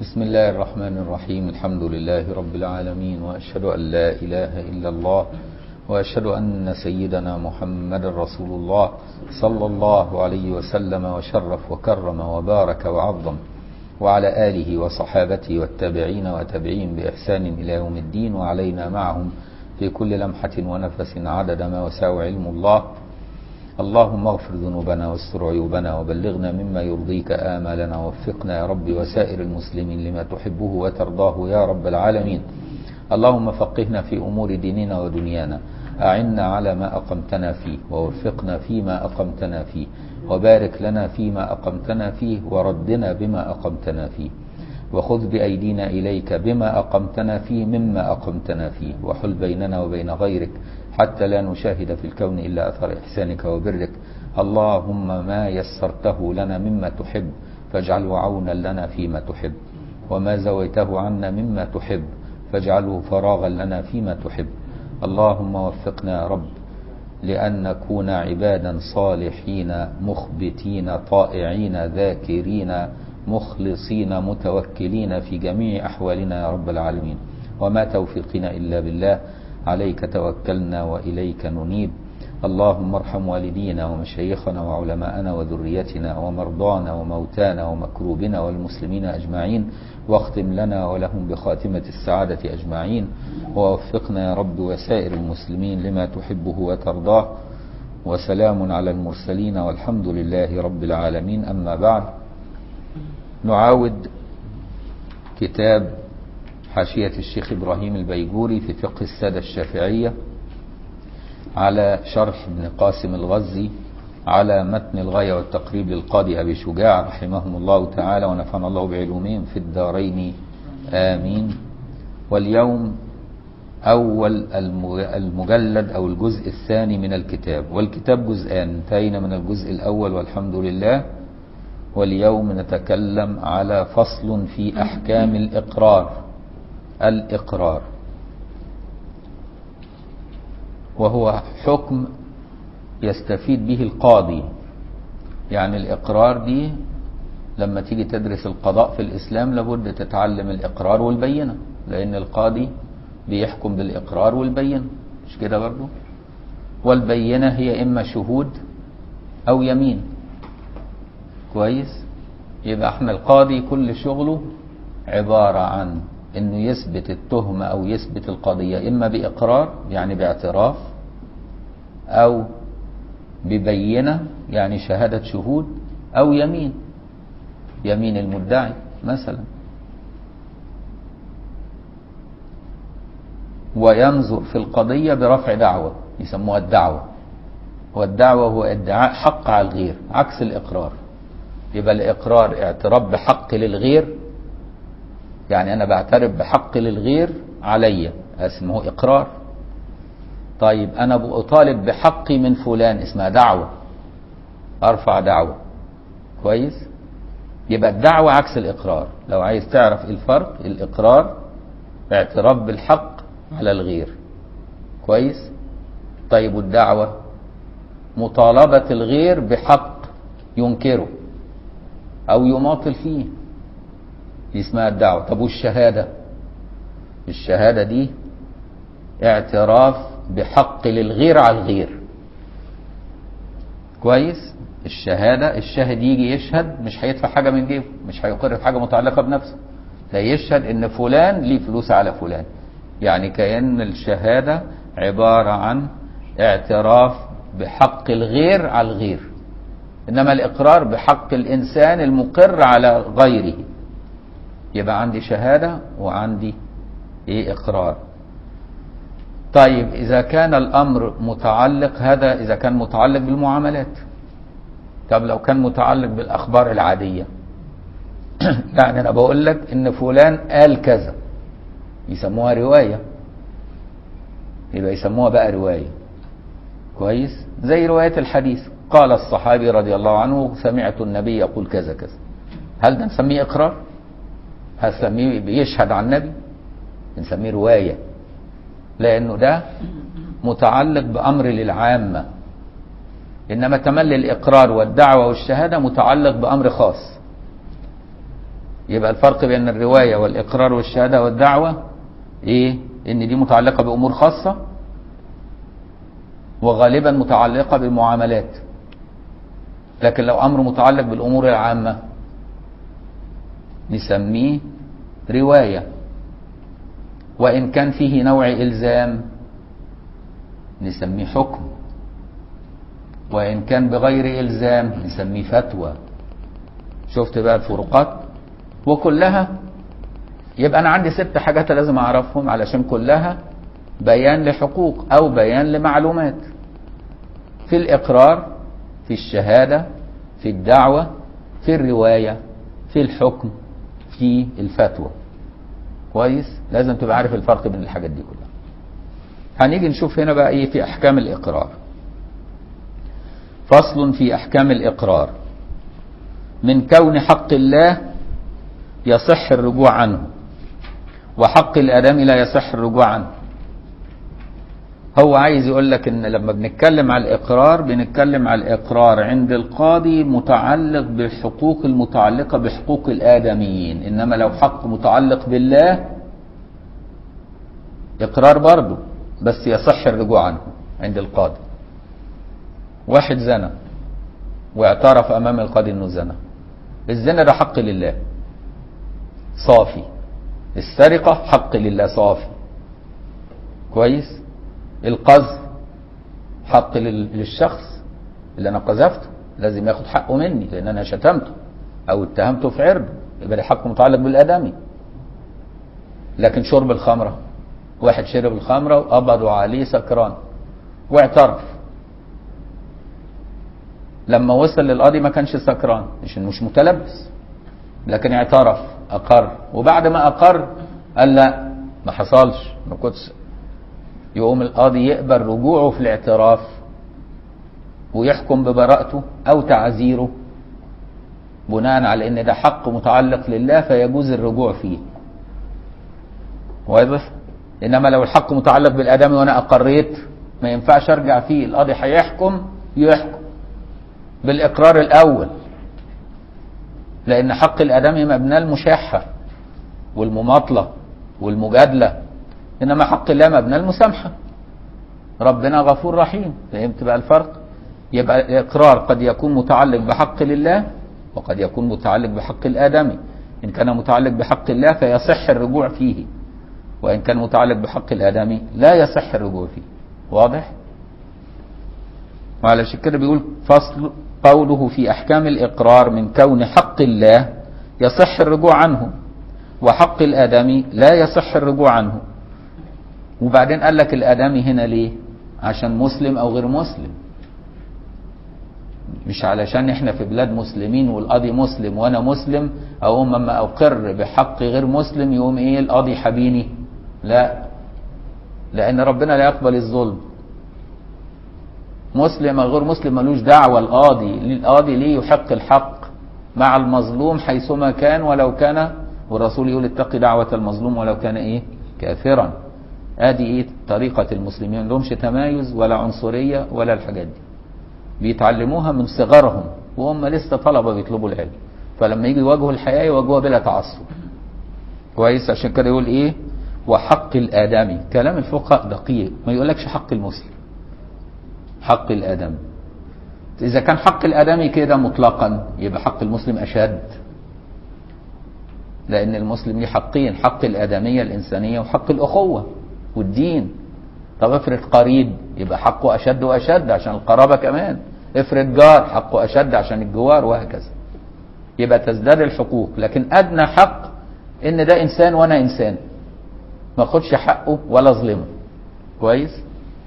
بسم الله الرحمن الرحيم الحمد لله رب العالمين وأشهد أن لا إله إلا الله وأشهد أن سيدنا محمد رسول الله صلى الله عليه وسلم وشرف وكرم وبارك وعظم وعلى آله وصحابته والتابعين وتابعين بإحسان إلى يوم الدين وعلينا معهم في كل لمحة ونفس عدد ما وسع علم الله اللهم اغفر ذنوبنا واستر عيوبنا وبلغنا مما يرضيك آمالنا ووفقنا يا رب وسائر المسلمين لما تحبه وترضاه يا رب العالمين اللهم فقهنا في أمور ديننا ودنيانا أعنا على ما أقمتنا فيه ووفقنا فيما أقمتنا فيه وبارك لنا فيما أقمتنا فيه وردنا بما أقمتنا فيه وخذ بأيدينا إليك بما أقمتنا فيه مما أقمتنا فيه وحل بيننا وبين غيرك حتى لا نشاهد في الكون إلا أثر إحسانك وبرك اللهم ما يسرته لنا مما تحب فاجعله عونا لنا فيما تحب وما زويته عنا مما تحب فاجعله فراغا لنا فيما تحب اللهم وفقنا يا رب لأن نكون عبادا صالحين مخبتين طائعين ذاكرين مخلصين متوكلين في جميع أحوالنا يا رب العالمين وما توفيقنا إلا بالله عليك توكلنا وإليك ننيب اللهم ارحم والدينا ومشايخنا وعلماءنا وذريتنا ومرضانا وموتانا ومكروبنا والمسلمين أجمعين واختم لنا ولهم بخاتمة السعادة أجمعين ووفقنا يا رب وسائر المسلمين لما تحبه وترضاه وسلام على المرسلين والحمد لله رب العالمين أما بعد نعاود كتاب حاشية الشيخ إبراهيم البيجوري في فقه السادة الشافعية على شرح ابن قاسم الغزي على متن الغاية والتقريب للقاضي أبي شجاع رحمهم الله تعالى ونفعنا الله بعلومهم في الدارين آمين واليوم أول المجلد أو الجزء الثاني من الكتاب والكتاب جزءان انتهينا من الجزء الأول والحمد لله واليوم نتكلم على فصل في أحكام الإقرار الإقرار وهو حكم يستفيد به القاضي يعني الإقرار دي لما تيجي تدرس القضاء في الإسلام لابد تتعلم الإقرار والبينة لأن القاضي بيحكم بالإقرار والبينة مش كده برضو والبينة هي إما شهود أو يمين كويس يبقى احنا القاضي كل شغله عبارة عن انه يثبت التهمة او يثبت القضية اما باقرار يعني باعتراف او ببينة يعني شهادة شهود او يمين يمين المدعي مثلا وينظر في القضية برفع دعوة يسموها الدعوة والدعوة هو ادعاء حق على الغير عكس الإقرار يبقى الإقرار اعتراف بحق للغير يعني أنا بعترف بحق للغير عليا اسمه إقرار طيب أنا بأطالب بحقي من فلان اسمها دعوة أرفع دعوة كويس يبقى الدعوة عكس الإقرار لو عايز تعرف الفرق الإقرار اعتراف بالحق على الغير كويس طيب والدعوة مطالبة الغير بحق ينكره أو يماطل فيه دي اسمها الدعوة طب والشهادة الشهادة دي اعتراف بحق للغير على الغير كويس الشهادة الشاهد يجي يشهد مش هيدفع حاجة من جيبه مش هيقر في حاجة متعلقة بنفسه ده يشهد ان فلان ليه فلوس على فلان يعني كأن الشهادة عبارة عن اعتراف بحق الغير على الغير انما الاقرار بحق الانسان المقر على غيره يبقى عندي شهادة وعندي ايه اقرار طيب اذا كان الامر متعلق هذا اذا كان متعلق بالمعاملات طب لو كان متعلق بالاخبار العادية يعني انا بقول لك ان فلان قال كذا يسموها رواية يبقى يسموها بقى رواية كويس زي رواية الحديث قال الصحابي رضي الله عنه سمعت النبي يقول كذا كذا هل ده نسميه اقرار هنسميه بيشهد عن النبي نسميه رواية لانه ده متعلق بامر للعامة انما تملي الاقرار والدعوة والشهادة متعلق بامر خاص يبقى الفرق بين الرواية والإقرار والشهادة والدعوة إيه؟ إن دي متعلقة بأمور خاصة وغالبا متعلقة بالمعاملات لكن لو أمر متعلق بالأمور العامة نسميه رواية وإن كان فيه نوع إلزام نسميه حكم وإن كان بغير إلزام نسميه فتوى شفت بقى الفروقات وكلها يبقى أنا عندي ست حاجات لازم أعرفهم علشان كلها بيان لحقوق أو بيان لمعلومات في الإقرار في الشهادة في الدعوة في الرواية في الحكم في الفتوى كويس لازم تبقى عارف الفرق بين الحاجات دي كلها هنيجي نشوف هنا بقى ايه في احكام الاقرار فصل في احكام الاقرار من كون حق الله يصح الرجوع عنه وحق الادمي لا يصح الرجوع عنه هو عايز يقول لك ان لما بنتكلم على الاقرار بنتكلم على الاقرار عند القاضي متعلق بالحقوق المتعلقه بحقوق الادميين انما لو حق متعلق بالله اقرار برضه بس يصح الرجوع عنه عند القاضي واحد زنى واعترف امام القاضي انه زنى الزنا ده حق لله صافي السرقه حق لله صافي كويس القذف حق للشخص اللي انا قذفته لازم ياخد حقه مني لان انا شتمته او اتهمته في عرضه يبقى ده حق متعلق بالادمي لكن شرب الخمره واحد شرب الخمره وقبضوا عليه سكران واعترف لما وصل للقاضي ما كانش سكران مش مش متلبس لكن اعترف اقر وبعد ما اقر قال لا ما حصلش ما كنتش يقوم القاضي يقبل رجوعه في الاعتراف ويحكم ببراءته او تعزيره بناء على ان ده حق متعلق لله فيجوز الرجوع فيه واضح انما لو الحق متعلق بالادمي وانا اقريت ما ينفعش ارجع فيه القاضي هيحكم يحكم بالاقرار الاول لان حق الادمي مبنى المشاحه والمماطله والمجادله انما حق الله مبنى المسامحه ربنا غفور رحيم فهمت بقى الفرق يبقى الاقرار قد يكون متعلق بحق لله وقد يكون متعلق بحق الادمي ان كان متعلق بحق الله فيصح الرجوع فيه وان كان متعلق بحق الادمي لا يصح الرجوع فيه واضح وعلشان كده بيقول فصل قوله في احكام الاقرار من كون حق الله يصح الرجوع عنه وحق الادمي لا يصح الرجوع عنه وبعدين قال لك الادمي هنا ليه عشان مسلم او غير مسلم مش علشان احنا في بلاد مسلمين والقاضي مسلم وانا مسلم اقوم اما اقر بحق غير مسلم يقوم ايه القاضي حبيني لا لان ربنا لا يقبل الظلم مسلم او غير مسلم ملوش دعوه القاضي القاضي ليه يحق الحق مع المظلوم حيثما كان ولو كان والرسول يقول اتق دعوه المظلوم ولو كان ايه كافرا ادي ايه طريقه المسلمين ما لهمش تمايز ولا عنصريه ولا الحاجات دي بيتعلموها من صغرهم وهم لسه طلبه بيطلبوا العلم فلما يجي يواجهوا الحياه يواجهوها بلا تعصب كويس عشان كده يقول ايه وحق الادمي كلام الفقهاء دقيق ما يقولكش حق المسلم حق الادمي اذا كان حق الادمي كده مطلقا يبقى حق المسلم اشد لان المسلم ليه حقين حق الادميه الانسانيه وحق الاخوه والدين طب افرض قريب يبقى حقه اشد واشد عشان القرابه كمان افرض جار حقه اشد عشان الجوار وهكذا يبقى تزداد الحقوق لكن ادنى حق ان ده انسان وانا انسان ما اخدش حقه ولا اظلمه كويس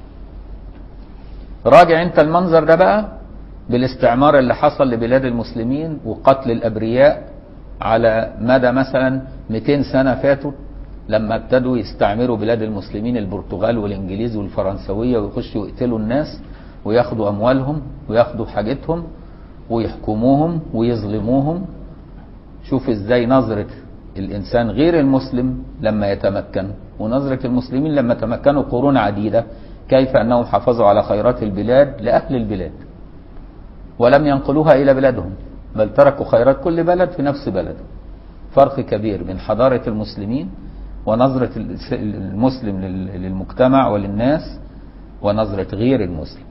راجع انت المنظر ده بقى بالاستعمار اللي حصل لبلاد المسلمين وقتل الابرياء على مدى مثلا 200 سنه فاتوا لما ابتدوا يستعمروا بلاد المسلمين البرتغال والانجليز والفرنسويه ويخشوا يقتلوا الناس وياخدوا اموالهم وياخدوا حاجتهم ويحكموهم ويظلموهم شوف ازاي نظره الانسان غير المسلم لما يتمكن ونظره المسلمين لما تمكنوا قرون عديده كيف انهم حافظوا على خيرات البلاد لاهل البلاد ولم ينقلوها الى بلادهم بل تركوا خيرات كل بلد في نفس بلده فرق كبير بين حضارة المسلمين ونظرة الس- المسلم لل- للمجتمع وللناس ونظرة غير المسلم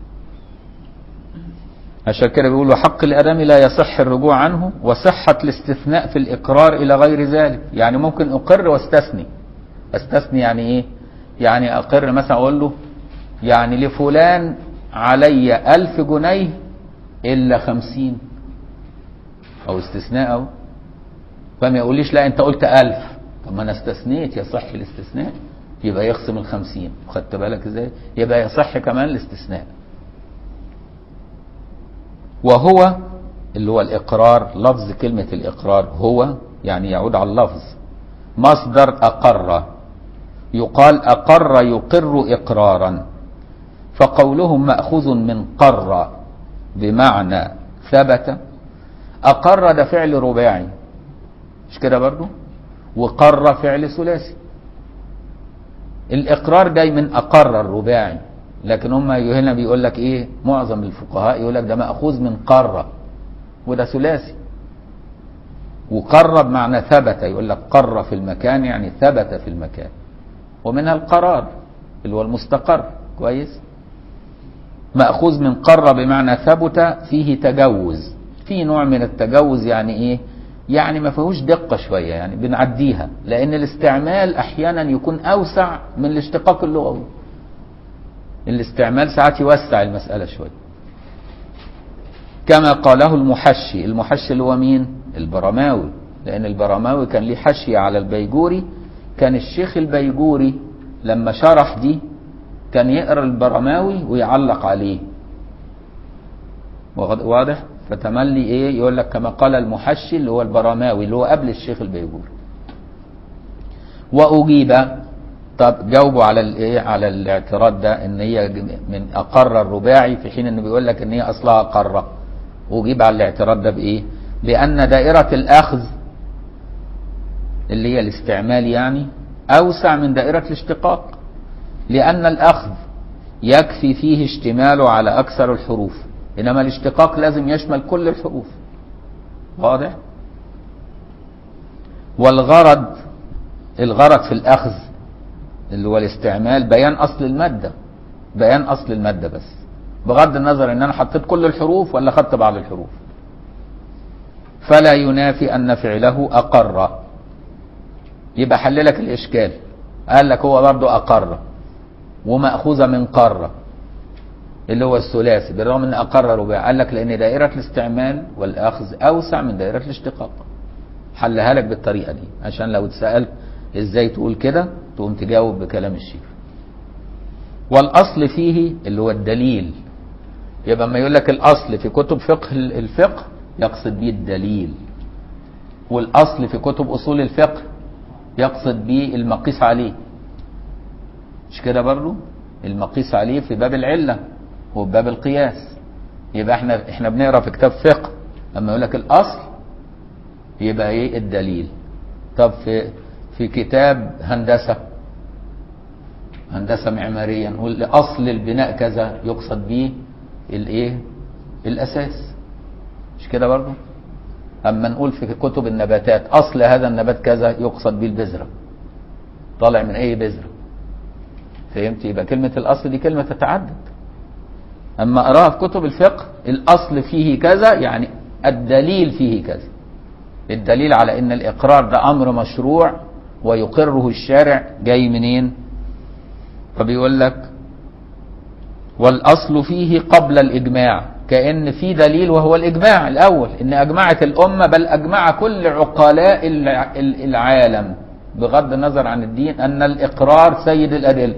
عشان كده بيقولوا حق الآدمي لا يصح الرجوع عنه وصحة الاستثناء في الإقرار إلى غير ذلك يعني ممكن أقر واستثني استثني يعني إيه يعني أقر مثلا أقول له يعني لفلان علي ألف جنيه إلا خمسين أو استثناء أو فما يقوليش لا أنت قلت ألف طب ما أنا استثنيت يصح الاستثناء يبقى يخصم الخمسين خدت بالك إزاي يبقى يصح كمان الاستثناء وهو اللي هو الإقرار لفظ كلمة الإقرار هو يعني يعود على اللفظ مصدر أقر يقال أقر يقر إقرارا فقولهم مأخوذ من قر بمعنى ثبت أقر ده فعل رباعي مش كده برضو وقر فعل ثلاثي الإقرار جاي من أقر الرباعي لكن هم هنا بيقول لك إيه معظم الفقهاء يقول لك ده مأخوذ من قر وده ثلاثي وقر بمعنى ثبت يقول لك قر في المكان يعني ثبت في المكان ومنها القرار اللي هو المستقر كويس مأخوذ من قر بمعنى ثبت فيه تجوز في نوع من التجوز يعني ايه يعني ما فيهوش دقة شوية يعني بنعديها لأن الاستعمال أحيانا يكون أوسع من الاشتقاق اللغوي الاستعمال ساعات يوسع المسألة شوية كما قاله المحشي المحشي اللي هو مين البرماوي لأن البرماوي كان ليه حشية على البيجوري كان الشيخ البيجوري لما شرح دي كان يقرا البرماوي ويعلق عليه واخد- واضح فتملي ايه يقول لك كما قال المحشي اللي هو البرماوي اللي هو قبل الشيخ البيجوري واجيب طب جاوبوا على الايه على الاعتراض ده ان هي من اقر الرباعي في حين انه بيقول لك ان هي اصلها اقر اجيب على الاعتراض ده بايه بان دائره الاخذ اللي هي الاستعمال يعني اوسع من دائره الاشتقاق لأن الأخذ يكفي فيه اشتماله على أكثر الحروف إنما الاشتقاق لازم يشمل كل الحروف واضح والغرض الغرض في الأخذ اللي هو الاستعمال بيان أصل المادة بيان أصل المادة بس بغض النظر إن أنا حطيت كل الحروف ولا خدت بعض الحروف فلا ينافي أن فعله أقر يبقى حللك الإشكال قال لك هو برضه أقر ومأخوذة من قارة اللي هو الثلاثي بالرغم ان اقر رباعي قال لك لان دائرة الاستعمال والاخذ اوسع من دائرة الاشتقاق حلها لك بالطريقة دي عشان لو اتسألت ازاي تقول كده تقوم تجاوب بكلام الشيخ والاصل فيه اللي هو الدليل يبقى ما يقول لك الاصل في كتب فقه الفقه يقصد به الدليل والاصل في كتب اصول الفقه يقصد به المقيس عليه مش كده برضو المقيس عليه في باب العلة وفي باب القياس يبقى احنا احنا بنقرا في كتاب فقه اما يقول لك الاصل يبقى ايه الدليل طب في في كتاب هندسه هندسه معماريه نقول اصل البناء كذا يقصد به الايه الاساس مش كده برضو اما نقول في كتب النباتات اصل هذا النبات كذا يقصد به البذره طالع من اي بذره فهمت يبقى كلمة الأصل دي كلمة تتعدد أما أراها في كتب الفقه الأصل فيه كذا يعني الدليل فيه كذا الدليل على أن الإقرار ده أمر مشروع ويقره الشارع جاي منين فبيقول لك والأصل فيه قبل الإجماع كأن في دليل وهو الإجماع الأول إن أجمعت الأمة بل أجمع كل عقلاء العالم بغض النظر عن الدين أن الإقرار سيد الأدلة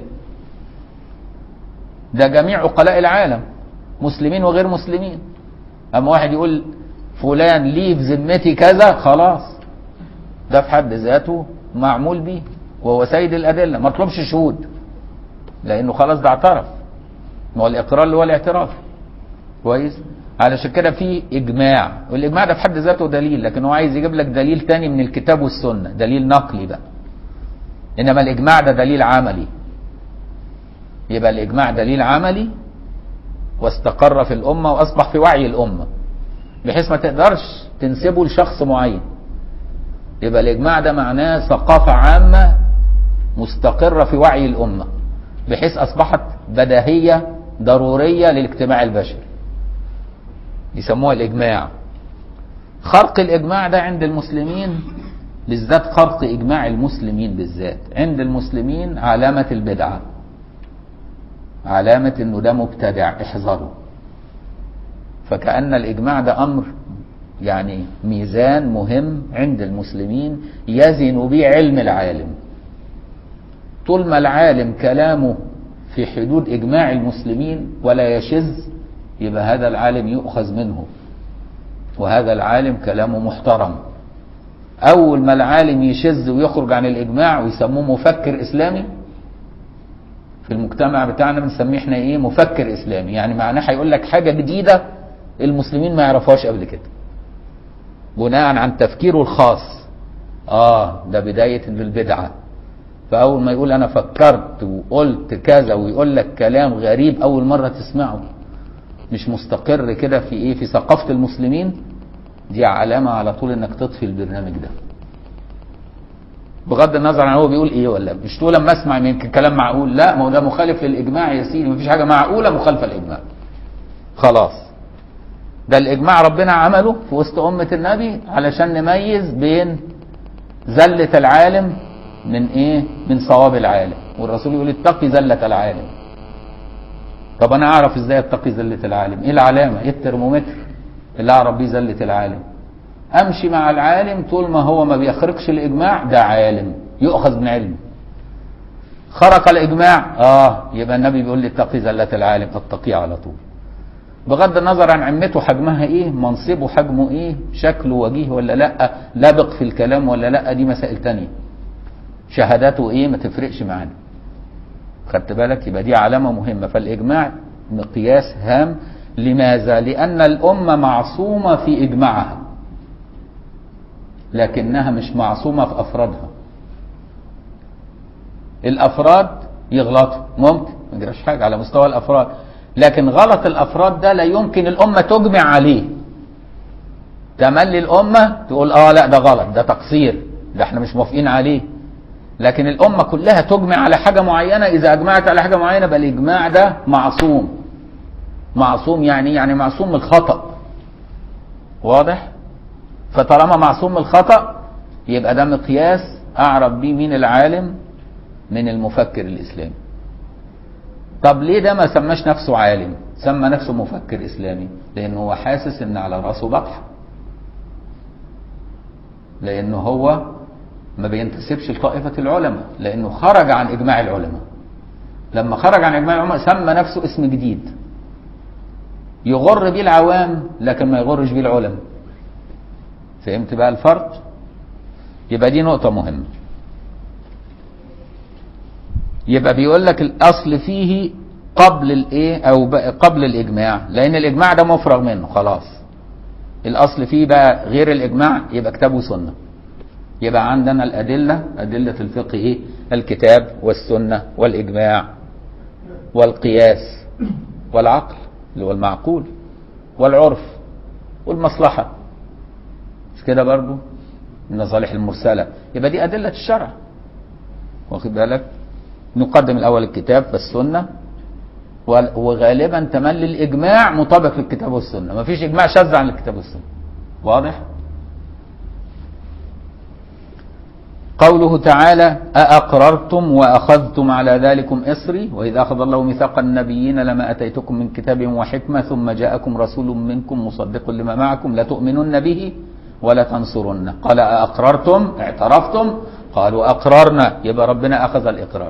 ده جميع عقلاء العالم مسلمين وغير مسلمين اما واحد يقول فلان ليه في ذمتي كذا خلاص ده في حد ذاته معمول به وهو سيد الادله ما طلبش شهود لانه خلاص ده اعترف ما هو الاقرار اللي هو الاعتراف كويس علشان كده في اجماع والاجماع ده في حد ذاته دليل لكن هو عايز يجيب لك دليل تاني من الكتاب والسنه دليل نقلي بقى انما الاجماع ده دليل عملي يبقى الإجماع دليل عملي واستقر في الأمة وأصبح في وعي الأمة بحيث ما تقدرش تنسبه لشخص معين يبقى الإجماع ده معناه ثقافة عامة مستقرة في وعي الأمة بحيث أصبحت بديهية ضرورية للاجتماع البشري يسموها الإجماع خرق الإجماع ده عند المسلمين بالذات خرق إجماع المسلمين بالذات عند المسلمين علامة البدعة علامة إنه ده مبتدع احذروا فكأن الإجماع ده أمر يعني ميزان مهم عند المسلمين يزن به علم العالم طول ما العالم كلامه في حدود إجماع المسلمين ولا يشذ يبقى هذا العالم يؤخذ منه وهذا العالم كلامه محترم أول ما العالم يشذ ويخرج عن الإجماع ويسموه مفكر إسلامي في المجتمع بتاعنا بنسميه احنا ايه مفكر إسلامي يعني معناه هيقول لك حاجة جديدة المسلمين ما يعرفوهاش قبل كده بناء عن تفكيره الخاص اه ده بداية البدعة فأول ما يقول أنا فكرت وقلت كذا ويقول لك كلام غريب أول مرة تسمعه مش مستقر كده في إيه في ثقافة المسلمين دي علامة على طول إنك تطفي البرنامج ده بغض النظر عن هو بيقول ايه ولا مش تقول لما اسمع يمكن كلام معقول لا ما هو ده مخالف للاجماع يا سيدي مفيش حاجه معقوله مخالفه للاجماع خلاص ده الاجماع ربنا عمله في وسط امه النبي علشان نميز بين زله العالم من ايه من صواب العالم والرسول يقول اتقي زله العالم طب انا اعرف ازاي اتقي زله العالم ايه العلامه ايه الترمومتر اللي اعرف بيه زله العالم امشي مع العالم طول ما هو ما بيخرقش الاجماع ده عالم يؤخذ من علمه خرق الاجماع اه يبقى النبي بيقول لي اتقي زله العالم اتقيه على طول بغض النظر عن عمته حجمها ايه منصبه حجمه ايه شكله وجيه ولا لا لابق في الكلام ولا لا دي مسائل تانية شهاداته ايه ما تفرقش معانا خدت بالك يبقى دي علامه مهمه فالاجماع مقياس هام لماذا لان الامه معصومه في اجماعها لكنها مش معصومة في أفرادها الأفراد يغلطوا ممكن ما يجراش حاجة على مستوى الأفراد لكن غلط الأفراد ده لا يمكن الأمة تجمع عليه تملي الأمة تقول آه لا ده غلط ده تقصير ده احنا مش موافقين عليه لكن الأمة كلها تجمع على حاجة معينة إذا أجمعت على حاجة معينة بل الإجماع ده معصوم معصوم يعني يعني معصوم من الخطأ واضح؟ فطالما معصوم من الخطأ يبقى ده مقياس أعرف بيه مين العالم من المفكر الإسلامي طب ليه ده ما سماش نفسه عالم سمى نفسه مفكر إسلامي لأنه هو حاسس إن على رأسه بطحة لأنه هو ما بينتسبش لطائفة العلماء لأنه خرج عن إجماع العلماء لما خرج عن إجماع العلماء سمى نفسه اسم جديد يغر بيه العوام لكن ما يغرش بيه العلماء فهمت بقى الفرق يبقى دي نقطة مهمة يبقى بيقول لك الأصل فيه قبل الإيه أو قبل الإجماع لأن الإجماع ده مفرغ منه خلاص الأصل فيه بقى غير الإجماع يبقى كتاب وسنة يبقى عندنا الأدلة أدلة الفقه إيه الكتاب والسنة والإجماع والقياس والعقل اللي هو المعقول والعرف والمصلحة مش كده برضو من المصالح المرسلة يبقى دي أدلة الشرع واخد بالك نقدم الأول الكتاب فالسنة وغالبا تملي الإجماع مطابق للكتاب والسنة ما فيش إجماع شاذ عن الكتاب والسنة واضح قوله تعالى أأقررتم وأخذتم على ذلكم إصري وإذا أخذ الله ميثاق النبيين لما أتيتكم من كتاب وحكمة ثم جاءكم رسول منكم مصدق لما معكم لتؤمنن به ولا تنصرن قال أأقررتم اعترفتم قالوا أقررنا يبقى ربنا أخذ الإقرار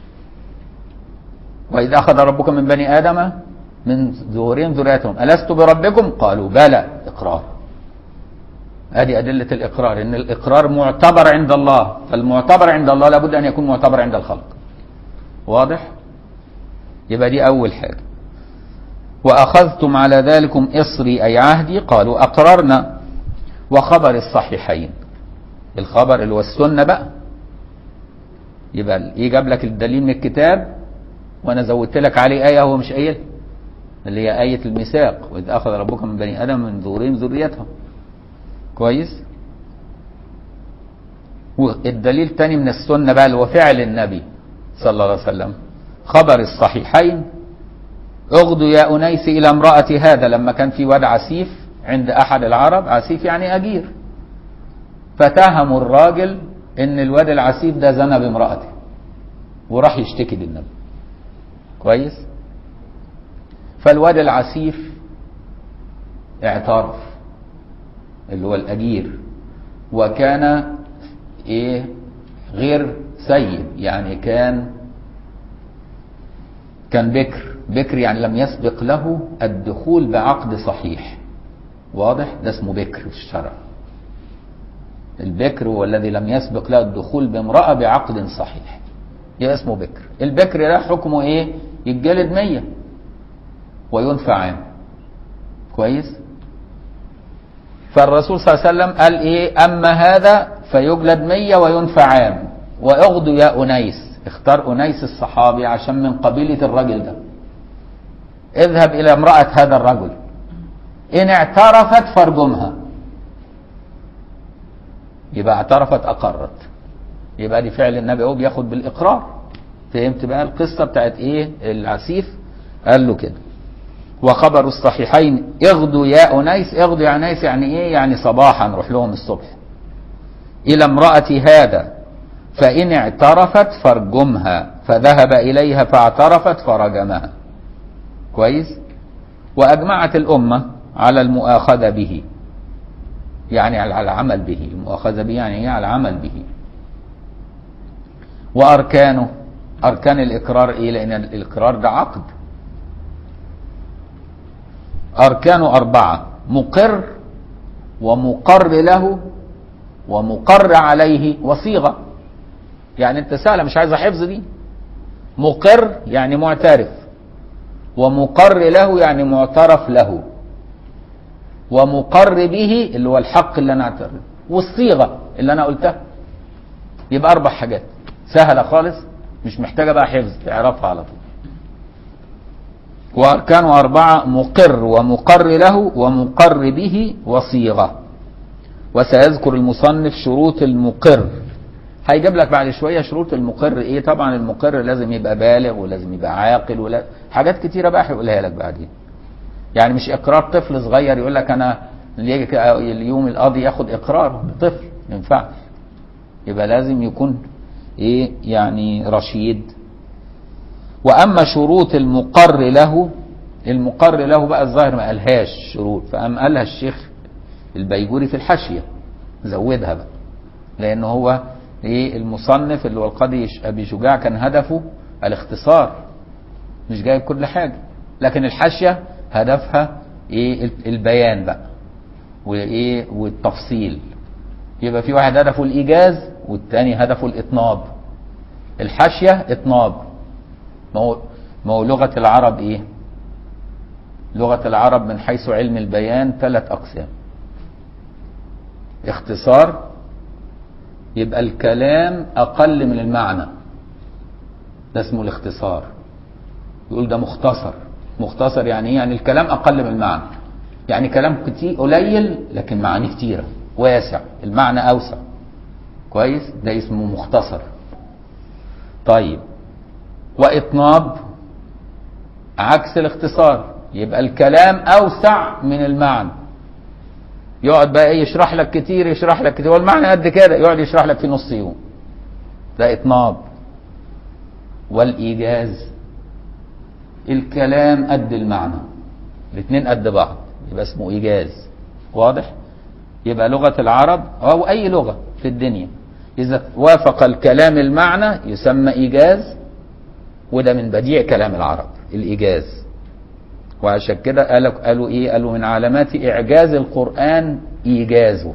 وإذا أخذ ربك من بني آدم من ظهورهم ذريتهم ألست بربكم قالوا بلى إقرار هذه أدلة الإقرار إن الإقرار معتبر عند الله فالمعتبر عند الله لابد أن يكون معتبر عند الخلق واضح يبقى دي أول حاجة وأخذتم على ذلكم إصري أي عهدي قالوا أقررنا وخبر الصحيحين الخبر اللي هو السنة بقى يبقى ايه جاب لك الدليل من الكتاب وانا زودت لك عليه آية هو مش قايل اللي هي آية الميثاق وإذ أخذ ربك من بني آدم من ظهورهم ذريتهم كويس والدليل الثاني من السنة بقى اللي هو فعل النبي صلى الله عليه وسلم خبر الصحيحين اغدوا يا أنيس إلى امرأة هذا لما كان في واد عسيف عند أحد العرب عسيف يعني أجير فتهموا الراجل إن الواد العسيف ده زنى بامرأته وراح يشتكي للنبي كويس فالواد العسيف اعترف اللي هو الأجير وكان ايه غير سيد يعني كان كان بكر بكر يعني لم يسبق له الدخول بعقد صحيح واضح ده اسمه بكر في الشرع البكر هو الذي لم يسبق له الدخول بامرأة بعقد صحيح يبقى اسمه بكر البكر ده حكمه ايه يتجلد مية وينفع عام كويس فالرسول صلى الله عليه وسلم قال ايه اما هذا فيجلد مية وينفع عام واغدوا يا انيس اختار انيس الصحابي عشان من قبيلة الرجل ده اذهب الى امرأة هذا الرجل ان اعترفت فارجمها يبقى اعترفت اقرت يبقى دي فعل النبي هو بياخد بالاقرار فهمت بقى القصة بتاعت ايه العسيف قال له كده وخبر الصحيحين اغدوا يا انيس اغدوا يا انيس يعني ايه يعني صباحا نروح لهم الصبح الى امرأة هذا فان اعترفت فارجمها فذهب اليها فاعترفت فرجمها كويس واجمعت الامة على المؤاخذة به يعني على العمل به المؤاخذة به يعني ايه على العمل به واركانه اركان الاقرار ايه لان الاقرار ده عقد أركانه أربعة مقر ومقر له ومقر عليه وصيغة يعني أنت سهلة مش عايزة حفظ دي مقر يعني معترف ومقر له يعني معترف له ومقر به اللي هو الحق اللي أنا اعترف والصيغة اللي أنا قلتها يبقى أربع حاجات سهلة خالص مش محتاجة بقى حفظ تعرفها على طول وأركانه أربعة مقر ومقر له ومقر به وصيغة وسيذكر المصنف شروط المقر هيجيب لك بعد شوية شروط المقر ايه طبعا المقر لازم يبقى بالغ ولازم يبقى عاقل ولا حاجات كتيرة بقى هيقولها لك بعدين يعني مش اقرار طفل صغير يقول لك انا اللي يجي اليوم القاضي ياخد اقرار طفل ما ينفعش يبقى لازم يكون ايه يعني رشيد واما شروط المقر له المقر له بقى الظاهر ما قالهاش شروط فقام قالها الشيخ البيجوري في الحاشيه زودها بقى لان هو ايه المصنف اللي هو القاضي ابي شجاع كان هدفه الاختصار مش جايب كل حاجه لكن الحاشيه هدفها ايه البيان بقى وايه والتفصيل يبقى في واحد هدفه الايجاز والتاني هدفه الاطناب الحاشيه اطناب ما هو ما هو لغة العرب ايه؟ لغة العرب من حيث علم البيان ثلاث أقسام. اختصار يبقى الكلام أقل من المعنى. ده اسمه الاختصار. يقول ده مختصر. مختصر يعني ايه؟ يعني الكلام أقل من المعنى. يعني كلام كتير قليل لكن معانيه كتيرة واسع المعنى أوسع. كويس؟ ده اسمه مختصر. طيب واطناب عكس الاختصار يبقى الكلام اوسع من المعنى يقعد بقى ايه يشرح لك كتير يشرح لك كتير والمعنى قد كده يقعد يشرح لك في نص يوم ده اطناب والايجاز الكلام قد المعنى الاثنين قد بعض يبقى اسمه ايجاز واضح يبقى لغة العرب او اي لغة في الدنيا اذا وافق الكلام المعنى يسمى ايجاز وده من بديع كلام العرب الإيجاز وعشان كده قالوا قالوا إيه قالوا من علامات إعجاز القرآن إيجازه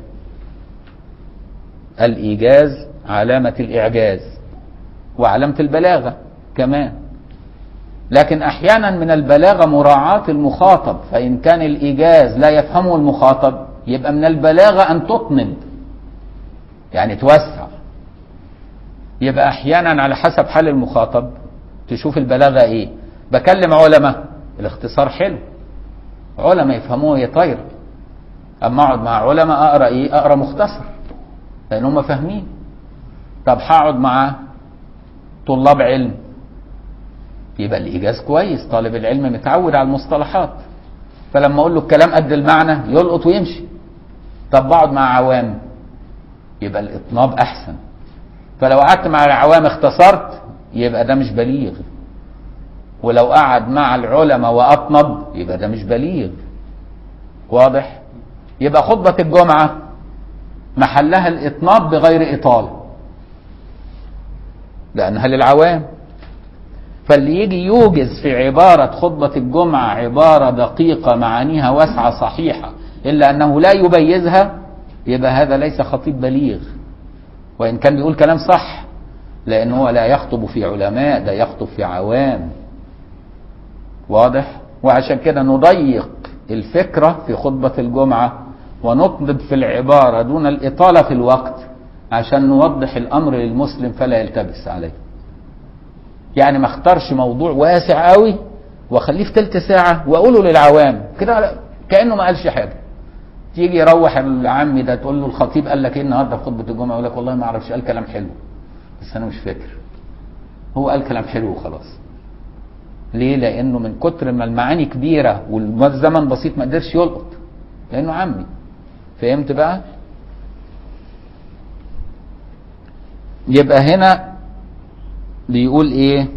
الإيجاز علامة الإعجاز وعلامة البلاغة كمان لكن أحيانا من البلاغة مراعاة المخاطب فإن كان الإيجاز لا يفهمه المخاطب يبقى من البلاغة أن تطنب يعني توسع يبقى أحيانا على حسب حال المخاطب تشوف البلاغه ايه بكلم علماء الاختصار حلو علماء يفهموه هي طايره اما اقعد مع علماء اقرا ايه اقرا مختصر لان هم فاهمين طب هقعد مع طلاب علم يبقى الايجاز كويس طالب العلم متعود على المصطلحات فلما اقول له الكلام قد المعنى يلقط ويمشي طب بقعد مع عوام يبقى الاطناب احسن فلو قعدت مع العوام اختصرت يبقى ده مش بليغ ولو قعد مع العلماء واطنب يبقى ده مش بليغ واضح يبقى خطبة الجمعة محلها الإطناب بغير إطالة لأنها للعوام فاللي يجي يوجز في عبارة خطبة الجمعة عبارة دقيقة معانيها واسعة صحيحة إلا أنه لا يبيزها يبقى هذا ليس خطيب بليغ وإن كان بيقول كلام صح لأنه هو لا يخطب في علماء ده يخطب في عوام واضح وعشان كده نضيق الفكرة في خطبة الجمعة ونطلب في العبارة دون الإطالة في الوقت عشان نوضح الأمر للمسلم فلا يلتبس عليه يعني ما اختارش موضوع واسع قوي واخليه في تلت ساعة واقوله للعوام كده كأنه ما قالش حاجة تيجي يروح العمي ده تقول له الخطيب قال لك ايه النهارده في خطبة الجمعة يقول لك والله ما اعرفش قال كلام حلو بس انا مش فاكر هو قال كلام حلو وخلاص ليه لانه من كتر ما المعاني كبيرة والزمن بسيط ما قدرش يلقط لانه عمي فهمت بقى يبقى هنا بيقول ايه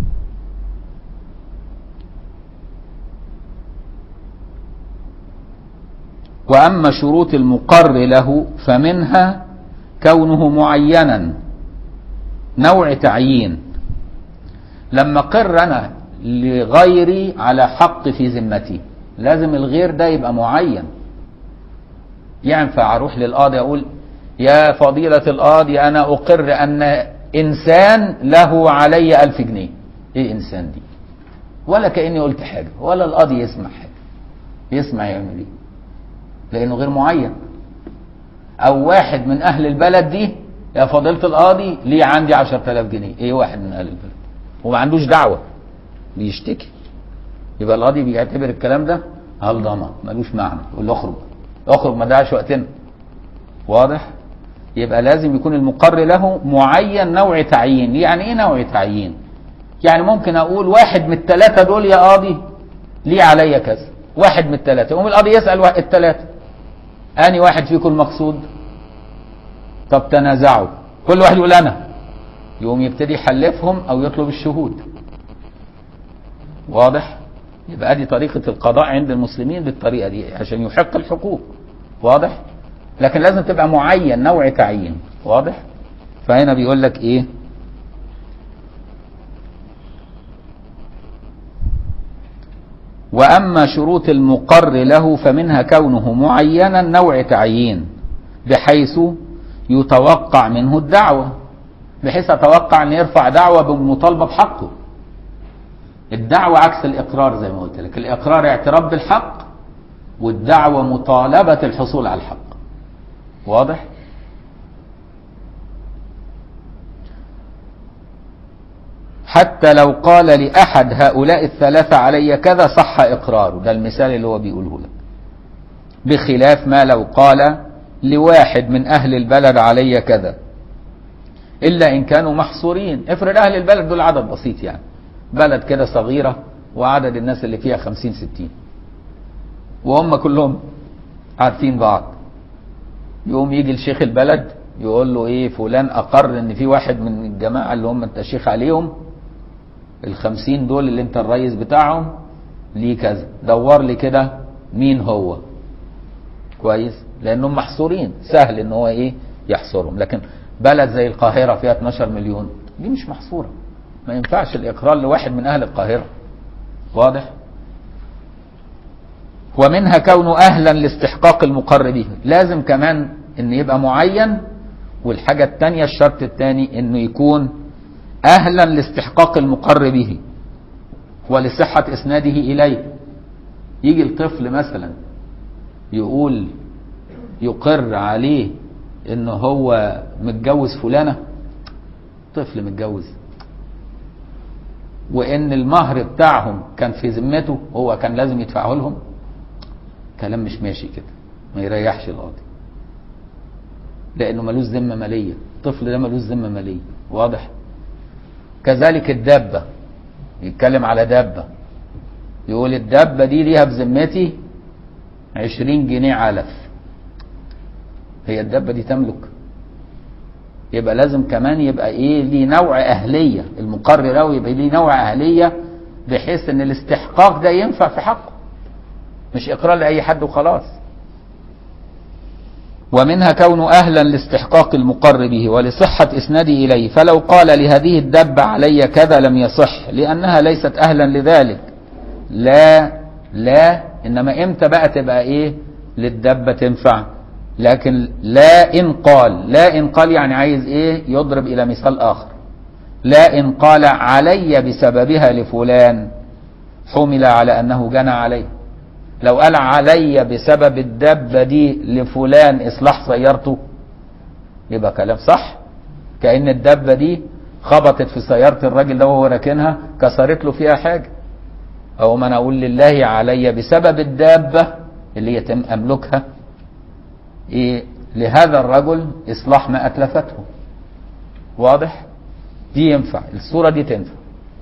واما شروط المقر له فمنها كونه معينا نوع تعيين لما قر انا لغيري على حق في ذمتي لازم الغير ده يبقى معين ينفع اروح للقاضي اقول يا فضيلة القاضي انا اقر ان انسان له علي الف جنيه ايه انسان دي ولا كأني قلت حاجة ولا القاضي يسمع حاجة يسمع يعمل ايه لانه غير معين او واحد من اهل البلد دي يا فضيلة القاضي ليه عندي عشرة آلاف جنيه ايه واحد من اهل البلد وما عندوش دعوة بيشتكي يبقى القاضي بيعتبر الكلام ده هل ضمان ملوش معنى يقول له اخرج اخرج ما تضيعش وقتنا واضح يبقى لازم يكون المقر له معين نوع تعيين يعني ايه نوع تعيين يعني ممكن اقول واحد من الثلاثه دول يا قاضي ليه عليا كذا واحد من الثلاثه يقوم القاضي يسال الثلاثه اني واحد فيكم المقصود طب تنازعوا كل واحد يقول انا يقوم يبتدي يحلفهم او يطلب الشهود واضح يبقى دي طريقة القضاء عند المسلمين بالطريقة دي عشان يحق الحقوق واضح لكن لازم تبقى معين نوع تعيين واضح فهنا بيقول لك ايه واما شروط المقر له فمنها كونه معينا نوع تعيين بحيث يتوقع منه الدعوة بحيث اتوقع ان يرفع دعوة بمطالبة بحقه الدعوة عكس الإقرار زي ما قلت لك الإقرار اعتراف بالحق والدعوة مطالبة الحصول على الحق واضح حتى لو قال لأحد هؤلاء الثلاثة علي كذا صح إقراره ده المثال اللي هو بيقوله لك بخلاف ما لو قال لواحد من أهل البلد علي كذا إلا إن كانوا محصورين افرض أهل البلد دول عدد بسيط يعني بلد كده صغيرة وعدد الناس اللي فيها خمسين ستين وهم كلهم عارفين بعض يقوم يجي الشيخ البلد يقول له ايه فلان اقر ان في واحد من الجماعة اللي هم انت شيخ عليهم الخمسين دول اللي انت الرئيس بتاعهم ليه كذا دور لي كده مين هو كويس لانهم محصورين سهل ان هو ايه يحصرهم لكن بلد زي القاهرة فيها 12 مليون دي مش محصورة ما ينفعش الإقرار لواحد من أهل القاهرة واضح ومنها كونه أهلا لاستحقاق المقر به لازم كمان أن يبقى معين والحاجة الثانية الشرط الثاني أنه يكون أهلا لاستحقاق المقر به ولصحة إسناده إليه يجي الطفل مثلا يقول يقر عليه ان هو متجوز فلانة طفل متجوز وان المهر بتاعهم كان في ذمته هو كان لازم يدفعه لهم كلام مش ماشي كده ما يريحش القاضي لانه ملوش ذمه ماليه الطفل ده ملوش ذمه ماليه واضح كذلك الدابه يتكلم على دابه يقول الدابه دي ليها بذمتي 20 جنيه علف هي الدابه دي تملك يبقى لازم كمان يبقى ايه ليه نوع اهليه المقرر أوي يبقى ليه نوع اهليه بحيث ان الاستحقاق ده ينفع في حقه مش اقرار لاي حد وخلاص ومنها كونه اهلا لاستحقاق المقر به ولصحه اسناده اليه فلو قال لهذه الدبه علي كذا لم يصح لانها ليست اهلا لذلك لا لا انما امتى بقى تبقى ايه للدبه تنفع لكن لا ان قال لا ان قال يعني عايز ايه يضرب الى مثال اخر لا ان قال علي بسببها لفلان حمل على انه جنى عليه لو قال علي بسبب الدبه دي لفلان اصلاح سيارته يبقى كلام صح كأن الدبه دي خبطت في سياره الراجل ده وهو راكنها كسرت له فيها حاجه او ما انا اقول لله علي بسبب الدابه اللي يتم املكها إيه لهذا الرجل اصلاح ما اتلفته واضح دي ينفع الصوره دي تنفع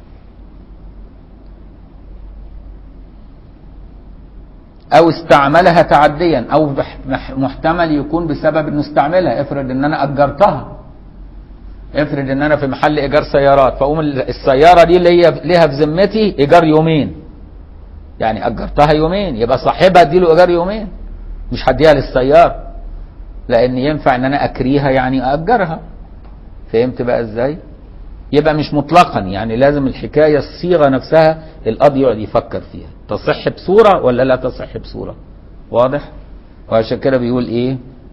او استعملها تعديا او محتمل يكون بسبب انه استعملها افرض ان انا اجرتها افرض ان انا في محل ايجار سيارات فاقوم السياره دي اللي هي ليها في ذمتي ايجار يومين يعني اجرتها يومين يبقى صاحبها اديله ايجار يومين مش هديها للسياره لان ينفع ان انا اكريها يعني اجرها فهمت بقى ازاي يبقى مش مطلقا يعني لازم الحكايه الصيغه نفسها القاضي يقعد يفكر فيها تصح بصوره ولا لا تصح بصوره واضح وعشان كده بيقول ايه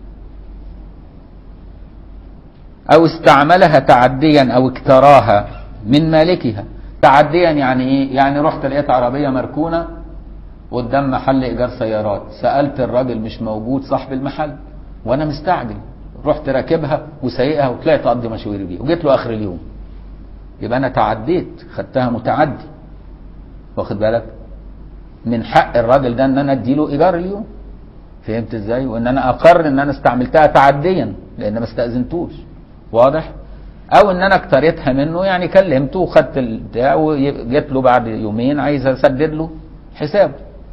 او استعملها تعديا او اكتراها من مالكها تعديا يعني ايه يعني رحت لقيت عربيه مركونه قدام محل ايجار سيارات سالت الراجل مش موجود صاحب المحل وانا مستعجل رحت راكبها وسايقها وطلعت اقضي مشاويري بيها وجيت له اخر اليوم يبقى انا تعديت خدتها متعدي واخد بالك من حق الراجل ده ان انا اديله ايجار اليوم فهمت ازاي وان انا اقر ان انا استعملتها تعديا لان ما استاذنتوش واضح او ان انا اقتريتها منه يعني كلمته وخدت البتاع وجيت له بعد يومين عايز اسدد له حسابه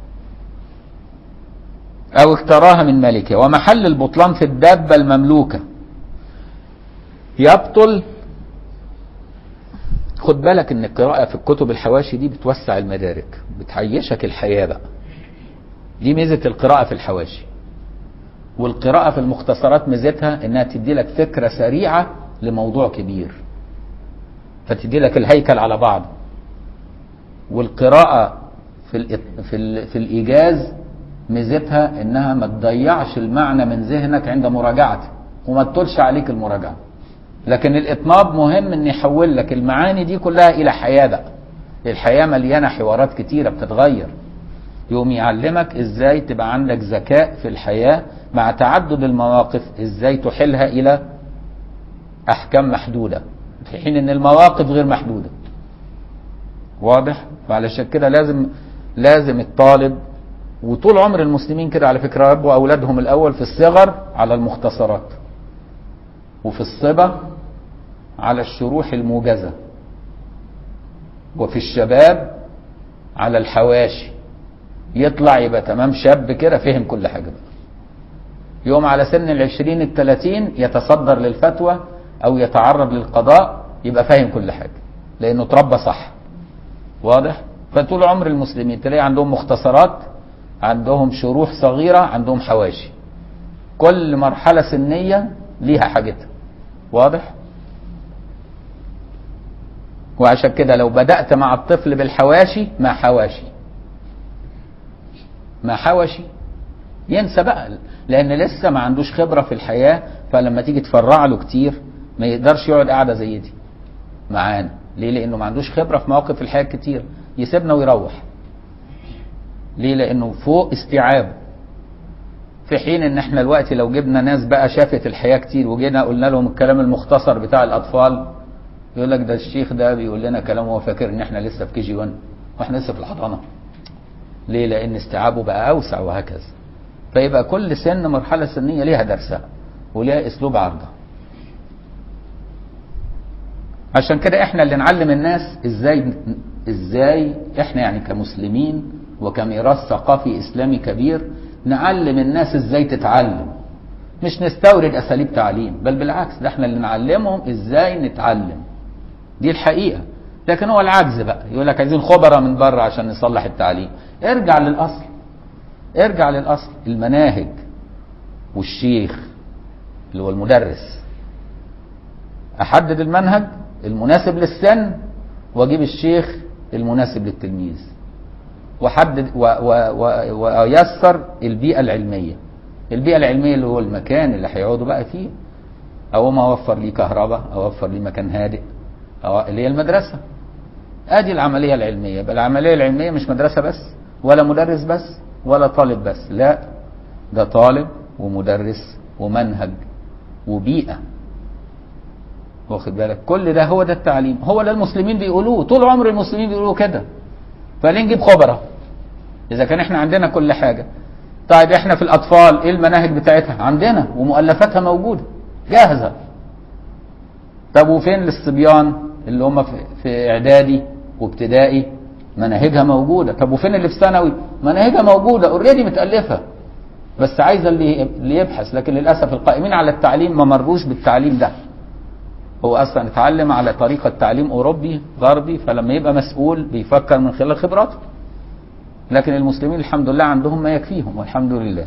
او اكتراها من مالكه ومحل البطلان في الدابه المملوكه يبطل خد بالك ان القراءة في الكتب الحواشي دي بتوسع المدارك بتعيشك الحياة بقى دي ميزة القراءة في الحواشي والقراءة في المختصرات ميزتها انها تدي لك فكرة سريعة لموضوع كبير فتدي لك الهيكل على بعض والقراءة في ال في ال في الايجاز ميزتها انها ما تضيعش المعنى من ذهنك عند مراجعته وما تطولش عليك المراجعه لكن الاطناب مهم ان يحول لك المعاني دي كلها الى حياه بقى الحياه مليانه حوارات كتيره بتتغير يقوم يعلمك ازاي تبقى عندك ذكاء في الحياه مع تعدد المواقف ازاي تحلها الى احكام محدوده في حين ان المواقف غير محدوده واضح وعلشان كده لازم لازم الطالب وطول عمر المسلمين كده على فكره ربوا اولادهم الاول في الصغر على المختصرات وفي الصبا على الشروح الموجزة وفي الشباب على الحواشي يطلع يبقى تمام شاب كده فهم كل حاجة بقى يوم على سن العشرين التلاتين يتصدر للفتوى او يتعرض للقضاء يبقى فاهم كل حاجة لانه اتربى صح واضح فطول عمر المسلمين تلاقي عندهم مختصرات عندهم شروح صغيرة عندهم حواشي كل مرحلة سنية ليها حاجتها واضح وعشان كده لو بدأت مع الطفل بالحواشي ما حواشي ما حواشي ينسى بقى لان لسه ما عندوش خبرة في الحياة فلما تيجي تفرع له كتير ما يقدرش يقعد قاعدة زي دي معانا ليه لانه ما عندوش خبرة في مواقف الحياة كتير يسيبنا ويروح ليه لانه فوق استيعابه في حين ان احنا دلوقتي لو جبنا ناس بقى شافت الحياه كتير وجينا قلنا لهم الكلام المختصر بتاع الاطفال يقول لك ده الشيخ ده بيقول لنا كلام وهو فاكر ان احنا لسه في كي جي 1 واحنا لسه في الحضانه ليه لان استيعابه بقى اوسع وهكذا فيبقى كل سن مرحله سنيه ليها درسها وليها اسلوب عرضها عشان كده احنا اللي نعلم الناس ازاي ازاي احنا يعني كمسلمين وكميراث ثقافي اسلامي كبير نعلم الناس ازاي تتعلم مش نستورد اساليب تعليم بل بالعكس ده احنا اللي نعلمهم ازاي نتعلم دي الحقيقه لكن هو العجز بقى يقول لك عايزين خبراء من بره عشان نصلح التعليم ارجع للاصل ارجع للاصل المناهج والشيخ اللي هو المدرس احدد المنهج المناسب للسن واجيب الشيخ المناسب للتلميذ وحدد و- و- و- ويسر البيئه العلميه البيئه العلميه اللي هو المكان اللي هيقعدوا بقى فيه او ما اوفر ليه كهرباء او اوفر ليه مكان هادئ أو اللي هي المدرسه ادي العمليه العلميه يبقى العمليه العلميه مش مدرسه بس ولا مدرس بس ولا طالب بس لا ده طالب ومدرس ومنهج وبيئه واخد بالك كل ده هو ده التعليم هو ده المسلمين بيقولوه طول عمر المسلمين بيقولوا كده فليه نجيب خبراء اذا كان احنا عندنا كل حاجه طيب احنا في الاطفال ايه المناهج بتاعتها عندنا ومؤلفاتها موجوده جاهزه طب وفين للصبيان اللي هم في, في اعدادي وابتدائي مناهجها موجوده طب وفين اللي في ثانوي مناهجها موجوده اوريدي متالفه بس عايزه اللي اللي يبحث لكن للاسف القائمين على التعليم ما مروش بالتعليم ده هو اصلا اتعلم على طريقه تعليم اوروبي غربي فلما يبقى مسؤول بيفكر من خلال خبراته لكن المسلمين الحمد لله عندهم ما يكفيهم والحمد لله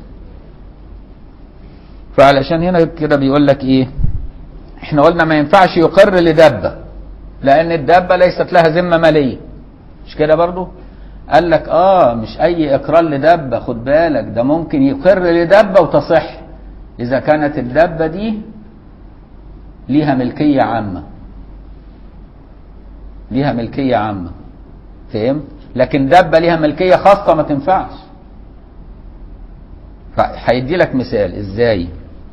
فعلشان هنا كده بيقول لك ايه احنا قلنا ما ينفعش يقر لدابة لان الدابة ليست لها ذمة مالية مش كده برضو قال لك اه مش اي اقرار لدابة خد بالك ده ممكن يقر لدابة وتصح اذا كانت الدابة دي ليها ملكية عامة ليها ملكية عامة فهمت لكن دابة ليها ملكية خاصة ما تنفعش فهيدي لك مثال ازاي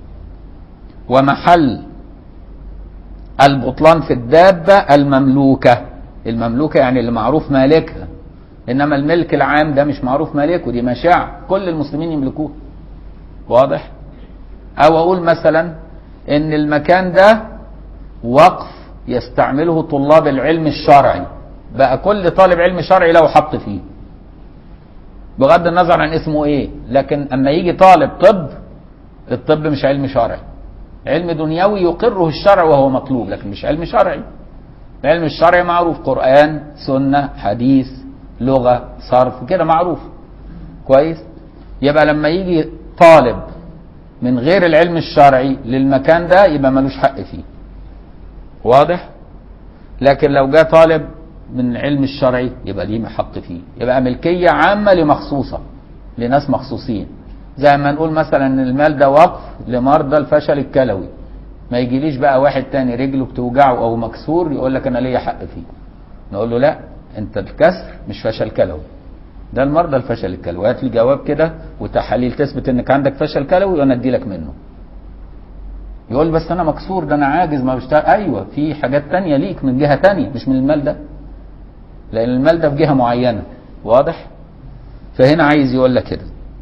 ومحل البطلان في الدابة المملوكة المملوكة يعني اللي معروف مالكها انما الملك العام ده مش معروف مالكه دي مشاع كل المسلمين يملكوه واضح او اقول مثلا ان المكان ده وقف يستعمله طلاب العلم الشرعي بقى كل طالب علم شرعي له حط فيه بغض النظر عن اسمه ايه لكن اما يجي طالب طب الطب مش علم شرعي علم دنيوي يقره الشرع وهو مطلوب لكن مش علم شرعي العلم الشرعي معروف قرآن سنة حديث لغة صرف كده معروف كويس يبقى لما يجي طالب من غير العلم الشرعي للمكان ده يبقى ملوش حق فيه واضح لكن لو جاء طالب من العلم الشرعي يبقى ليه حق فيه يبقى ملكية عامة لمخصوصة لناس مخصوصين زي ما نقول مثلا ان المال ده وقف لمرضى الفشل الكلوي ما يجيليش بقى واحد تاني رجله بتوجعه او مكسور يقول لك انا ليا حق فيه نقول له لا انت الكسر مش فشل كلوي ده المرضى الفشل الكلوي هات لي جواب كده وتحاليل تثبت انك عندك فشل كلوي وانا ادي لك منه يقول بس انا مكسور ده انا عاجز ما بشتغل ايوه في حاجات تانية ليك من جهة تانية مش من المال ده لان المال ده في جهة معينة واضح فهنا عايز يقول لك كده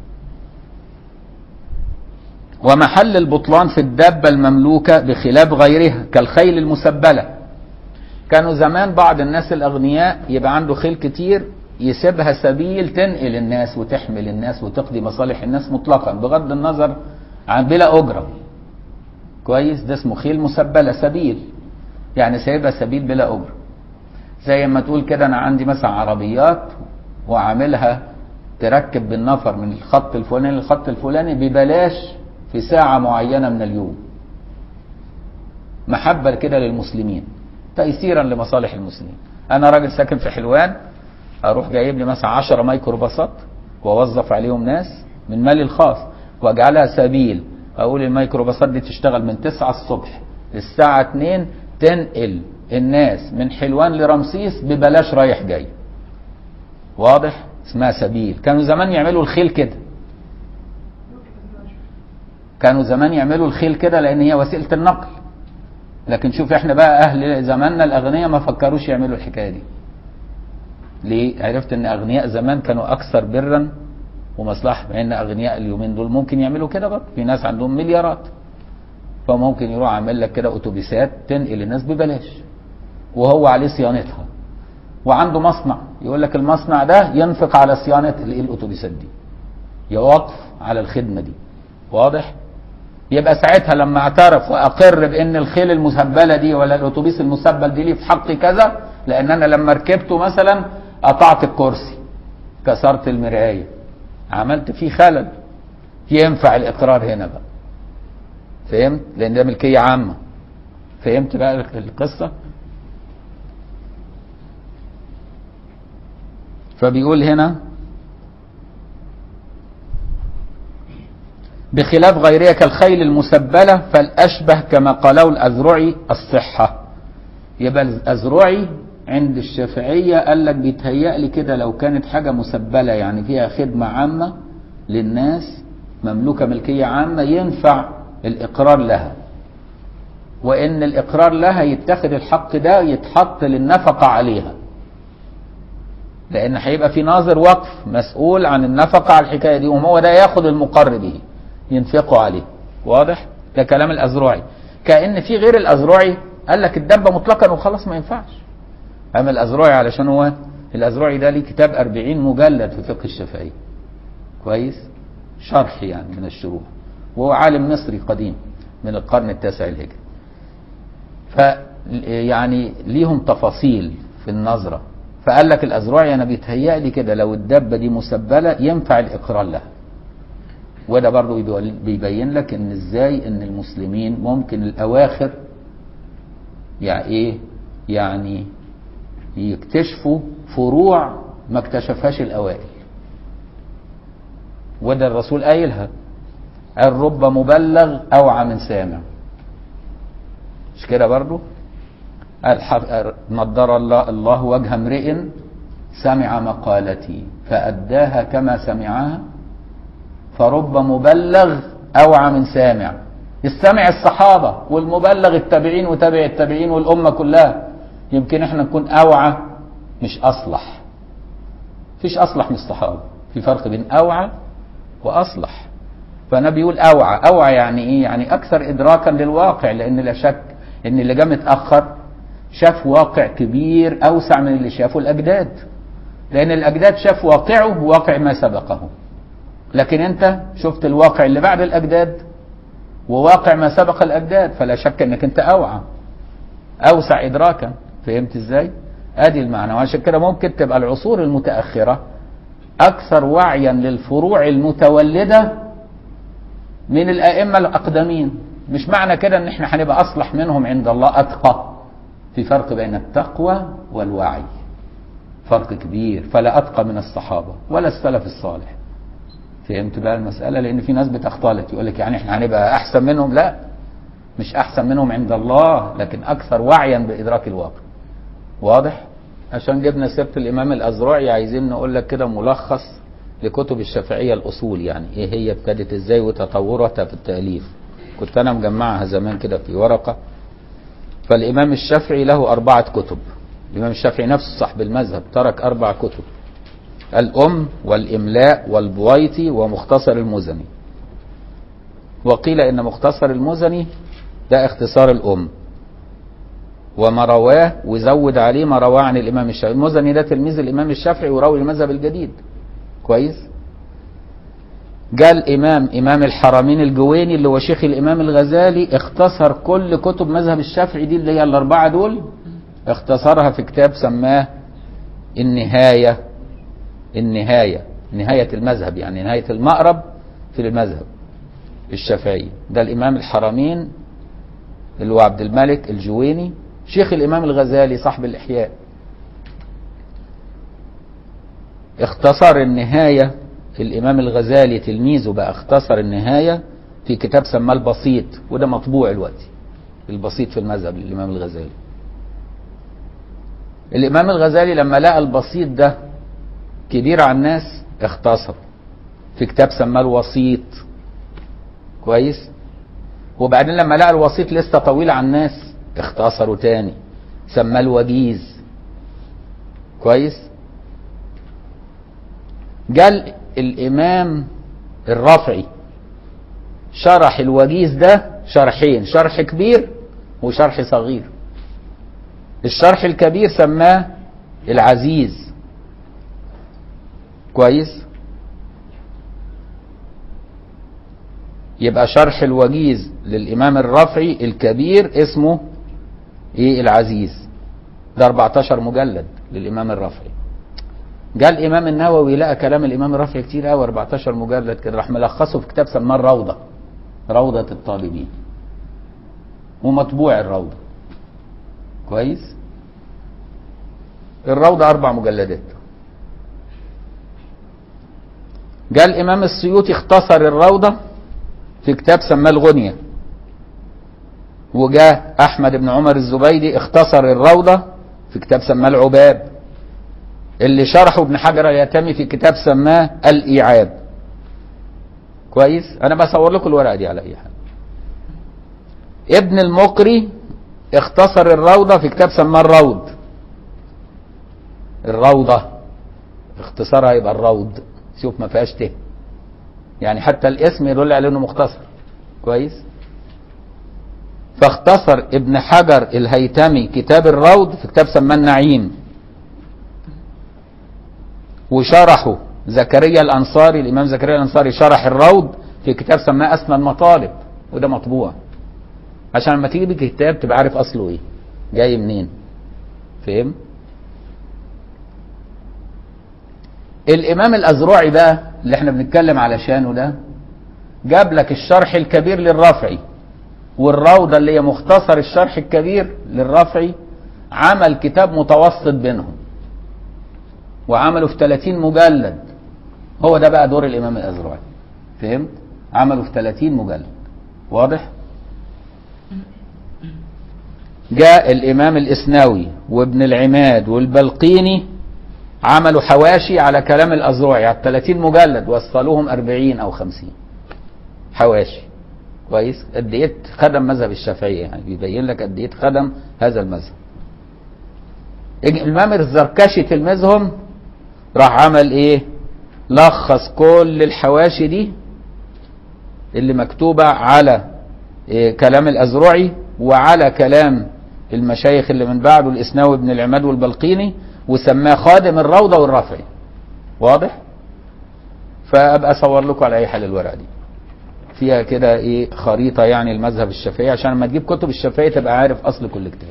ومحل البطلان في الدابة المملوكة بخلاف غيرها كالخيل المسبلة كانوا زمان بعض الناس الأغنياء يبقى عنده خيل كتير يسيبها سبيل تنقل الناس وتحمل الناس وتقضي مصالح الناس مطلقا بغض النظر عن بلا أجرة كويس ده اسمه خيل مسبلة سبيل يعني سايبها سبيل بلا أجرة زي ما تقول كده أنا عندي مثلا عربيات وعاملها تركب بالنفر من الخط الفلاني للخط الفلاني ببلاش في ساعة معينة من اليوم محبة كده للمسلمين تيسيرا لمصالح المسلمين أنا راجل ساكن في حلوان أروح جايب لي مثلا 10 ميكروباصات وأوظف عليهم ناس من مالي الخاص وأجعلها سبيل أقول الميكروباصات دي تشتغل من 9 الصبح للساعة 2 تنقل الناس من حلوان لرمسيس ببلاش رايح جاي واضح اسمها سبيل كانوا زمان يعملوا الخيل كده كانوا زمان يعملوا الخيل كده لان هي وسيله النقل لكن شوف احنا بقى اهل زماننا الاغنياء ما فكروش يعملوا الحكايه دي ليه عرفت ان اغنياء زمان كانوا اكثر برا ومصلحه مع ان اغنياء اليومين دول ممكن يعملوا كده برضه في ناس عندهم مليارات فممكن يروح عامل لك كده اتوبيسات تنقل الناس ببلاش وهو عليه صيانتها وعنده مصنع يقول لك المصنع ده ينفق على صيانه ال- الاتوبيسات دي يوقف على الخدمه دي واضح يبقى ساعتها لما اعترف واقر بان الخيل المسبله دي ولا الاتوبيس المسبل دي ليه في حقي كذا لان انا لما ركبته مثلا قطعت الكرسي كسرت المرايه عملت فيه خلل ينفع الاقرار هنا بقى فهمت لان ده ملكيه عامه فهمت بقى القصه فبيقول هنا بخلاف غيرها كالخيل المسبلة فالأشبه كما قاله الأزرعي الصحة يبقى الأزرعي عند الشافعية قال لك بيتهيأ لي كده لو كانت حاجة مسبلة يعني فيها خدمة عامة للناس مملوكة ملكية عامة ينفع الإقرار لها وإن الإقرار لها يتخذ الحق ده يتحط للنفقة عليها لأن هيبقى في ناظر وقف مسؤول عن النفقة على الحكاية دي وهو ده ياخد المقر به ينفقوا عليه واضح ده كلام الأزرعي كأن في غير الأزرعي قال لك الدبة مطلقا وخلاص ما ينفعش أما الأزرعي علشان هو الأزرعي ده ليه كتاب 40 مجلد في فقه الشافعي كويس شرح يعني من الشروح وهو عالم مصري قديم من القرن التاسع الهجري ف يعني ليهم تفاصيل في النظرة فقال لك الأزرعي أنا بيتهيأ لي كده لو الدبة دي مسبلة ينفع الإقرار لها وده برضه بيبول- بيبين لك ان ازاي ان المسلمين ممكن الاواخر يعني ايه يعني يكتشفوا فروع ما اكتشفهاش الاوائل وده الرسول قايلها قال رب مبلغ اوعى من سامع مش كده برضه قال حف- نضر الله الله وجه امرئ سمع مقالتي فأداها كما سمعها فرب مبلغ أوعى من سامع السامع الصحابة والمبلغ التابعين وتابع التابعين والأمة كلها يمكن احنا نكون أوعى مش أصلح فيش أصلح من الصحابة في فرق بين أوعى وأصلح فأنا بيقول أوعى أوعى يعني إيه يعني أكثر إدراكا للواقع لأن لا شك إن اللي جه متأخر شاف واقع كبير أوسع من اللي شافه الأجداد لأن الأجداد شاف واقعه واقع ما سبقه لكن أنت شفت الواقع اللي بعد الأجداد وواقع ما سبق الأجداد فلا شك أنك أنت أوعى أوسع إدراكا فهمت إزاي؟ أدي المعنى وعشان كده ممكن تبقى العصور المتأخرة أكثر وعيا للفروع المتولدة من الأئمة الأقدمين مش معنى كده ان احنا هنبقى اصلح منهم عند الله اتقى في فرق بين التقوى والوعي فرق كبير فلا اتقى من الصحابه ولا السلف الصالح فهمت بقى المساله لان في ناس بتختلط يقول لك يعني احنا هنبقى احسن منهم لا مش احسن منهم عند الله لكن اكثر وعيا بادراك الواقع واضح عشان جبنا سيره الامام الازرعي عايزين نقول لك كده ملخص لكتب الشافعيه الاصول يعني ايه هي ابتدت ازاي وتطوراتها في التاليف كنت انا مجمعها زمان كده في ورقه فالامام الشافعي له اربعه كتب الامام الشافعي نفسه صاحب المذهب ترك اربع كتب الام والاملاء والبويطي ومختصر المزني وقيل ان مختصر المزني ده اختصار الام وما رواه وزود عليه ما رواه عن الامام الشافعي المزني ده تلميذ الامام الشافعي وراوي المذهب الجديد كويس جاء الامام امام الحرمين الجويني اللي هو شيخ الامام الغزالي اختصر كل كتب مذهب الشافعي دي اللي هي الاربعه دول اختصرها في كتاب سماه النهايه النهايه نهايه المذهب يعني نهايه المأرب في المذهب الشافعي ده الامام الحرمين اللي هو عبد الملك الجويني شيخ الامام الغزالي صاحب الاحياء اختصر النهايه الامام الغزالي تلميذه بقى اختصر النهايه في كتاب سماه البسيط وده مطبوع دلوقتي البسيط في المذهب للامام الغزالي الامام الغزالي لما لقى البسيط ده كبير على الناس اختصر في كتاب سماه الوسيط كويس وبعدين لما لقى الوسيط لسه طويل على الناس اختصروا تاني سماه الوجيز كويس جال الامام الرافعي شرح الوجيز ده شرحين شرح كبير وشرح صغير الشرح الكبير سماه العزيز كويس يبقى شرح الوجيز للإمام الرافعي الكبير اسمه ايه العزيز ده 14 مجلد للإمام الرافعي جاء الإمام النووي لقى كلام الإمام الرافعي كتير قوي 14 مجلد كده راح ملخصه في كتاب سماه الروضة روضة الطالبين ومطبوع الروضة كويس الروضة أربع مجلدات جاء الإمام السيوطي اختصر الروضة في كتاب سماه الغنية وجاء أحمد بن عمر الزبيدي اختصر الروضة في كتاب سماه العباب اللي شرحه ابن حجر اليتامي في كتاب سماه الإيعاب كويس أنا بصور لكم الورقة دي على أي حال ابن المقري اختصر الروضة في كتاب سماه الروض الروضة اختصارها يبقى الروض شوف ما فيهاش ته يعني حتى الاسم يدل على انه مختصر كويس فاختصر ابن حجر الهيتمي كتاب الروض في كتاب سماه النعيم وشرحه زكريا الانصاري الامام زكريا الانصاري شرح الروض في كتاب سماه اسمى المطالب وده مطبوع عشان لما تيجي بكتاب تبقى عارف اصله ايه جاي منين فهم الامام الازرعي بقى اللي احنا بنتكلم علشانه ده جاب لك الشرح الكبير للرافعي والروضه اللي هي مختصر الشرح الكبير للرافعي عمل كتاب متوسط بينهم وعمله في 30 مجلد هو ده بقى دور الامام الازرعي فهمت عمله في 30 مجلد واضح جاء الامام الاسناوي وابن العماد والبلقيني عملوا حواشي على كلام الازرعي على 30 مجلد وصلوهم 40 او 50 حواشي كويس قد ايه خدم مذهب الشافعيه يعني بيبين لك قد ايه خدم هذا المذهب الامام الزركشي تلميذهم راح عمل ايه لخص كل الحواشي دي اللي مكتوبه على إيه كلام الازرعي وعلى كلام المشايخ اللي من بعده الاسناوي بن العماد والبلقيني وسماه خادم الروضه والرافعي واضح فابقى اصور لكم على اي حال الورقه دي فيها كده ايه خريطه يعني المذهب الشافعي عشان لما تجيب كتب الشافعي تبقى عارف اصل كل كتاب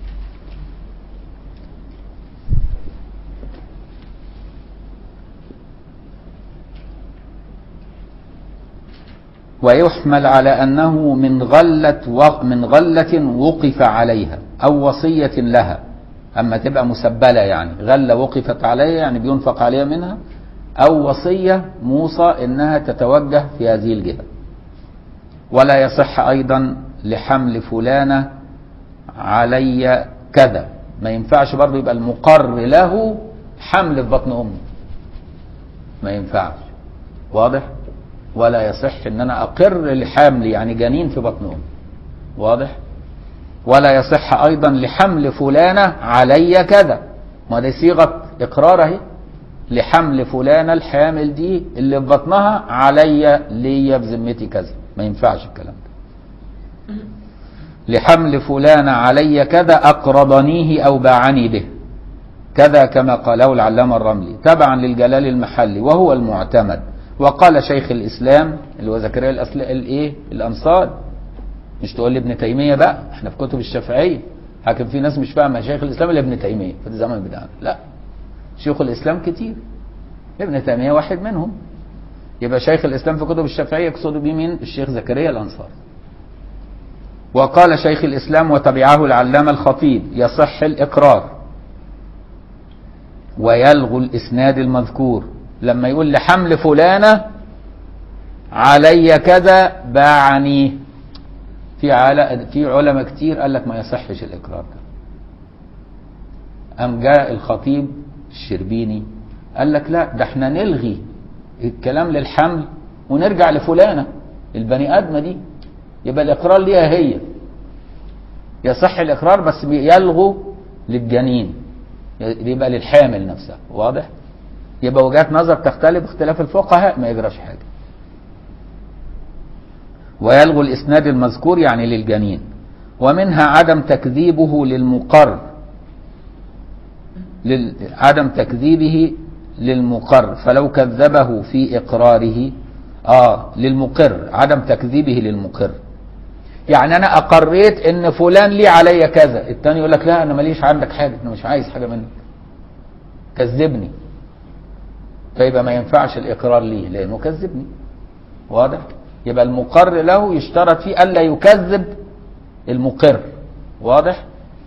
ويحمل على أنه من غلة و... من غلة وقف عليها أو وصية لها أما تبقى مسبلة يعني غلة وقفت عليها يعني بينفق عليها منها أو وصية موصى إنها تتوجه في هذه الجهة ولا يصح أيضا لحمل فلانة علي كذا ما ينفعش برضه يبقى المقر له حمل في بطن أمه ما ينفعش واضح ولا يصح ان انا اقر لحمل يعني جنين في بطن امي واضح ولا يصح ايضا لحمل فلانه علي كذا ما دي صيغه اقرار اهي لحمل فلانه الحامل دي اللي في بطنها علي ليا بذمتي كذا ما ينفعش الكلام ده لحمل فلانه علي كذا اقرضنيه او باعني به كذا كما قاله العلامه الرملي تبعا للجلال المحلي وهو المعتمد وقال شيخ الاسلام اللي هو زكريا الأسل... الايه الانصار مش تقول لي ابن تيميه بقى احنا في كتب الشافعيه لكن في ناس مش فاهمه شيخ الاسلام الا ابن تيميه في الزمن بتاعنا لا شيوخ الاسلام كتير ابن تيميه واحد منهم يبقى شيخ الاسلام في كتب الشافعيه يقصد به مين الشيخ زكريا الانصار وقال شيخ الاسلام وتبعه العلامه الخطيب يصح الاقرار ويلغو الاسناد المذكور لما يقول لحمل فلانة علي كذا باعني في عل... في علماء كتير قال لك ما يصحش الإقرار ده أم جاء الخطيب الشربيني قال لك لا ده احنا نلغي الكلام للحمل ونرجع لفلانة البني آدمة دي يبقى الإقرار ليها هي يصح الإقرار بس يلغو للجنين يبقى للحامل نفسها واضح؟ يبقى وجهات نظر تختلف اختلاف الفقهاء ما يجراش حاجه ويلغو الاسناد المذكور يعني للجنين ومنها عدم تكذيبه للمقر لل- عدم تكذيبه للمقر فلو كذبه في إقراره آه للمقر عدم تكذيبه للمقر يعني أنا أقريت إن فلان لي عليا كذا التاني يقول لك لا أنا ماليش عندك حاجة أنا مش عايز حاجة منك كذبني فيبقى ما ينفعش الإقرار ليه لأنه كذبني واضح يبقى المقر له يشترط فيه ألا يكذب المقر واضح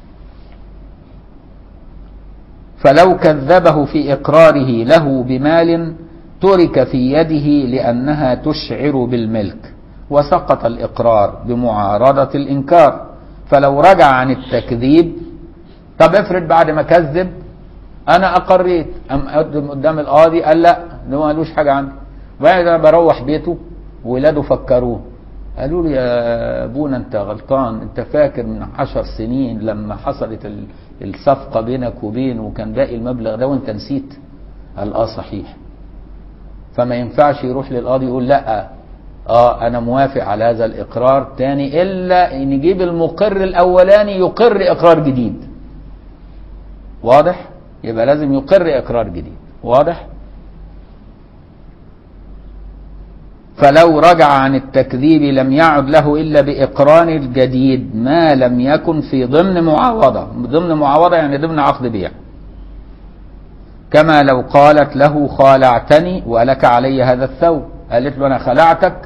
فلو كذبه في إقراره له بمال ترك في يده لأنها تشعر بالملك وسقط الإقرار بمعارضة الإنكار فلو رجع عن التكذيب طب افرض بعد ما كذب أنا أقريت أم أقدم قدام القاضي قال لا ده ما قالوش حاجة عندي بعد أنا بروح بيته ولاده فكروه قالوا له يا ابونا انت غلطان انت فاكر من عشر سنين لما حصلت ال- الصفقة بينك وبينه وكان باقي المبلغ ده وانت نسيت قال اه صحيح فما ينفعش يروح للقاضي يقول لا اه انا موافق على هذا الاقرار تاني الا ان يجيب المقر الاولاني يقر اقرار جديد واضح يبقى لازم يقر اقرار جديد واضح فلو رجع عن التكذيب لم يعد له إلا بإقرار الجديد ما لم يكن في ضمن معاوضة ضمن معاوضة يعني ضمن عقد بيع كما لو قالت له خالعتني ولك علي هذا الثوب قالت له أنا خلعتك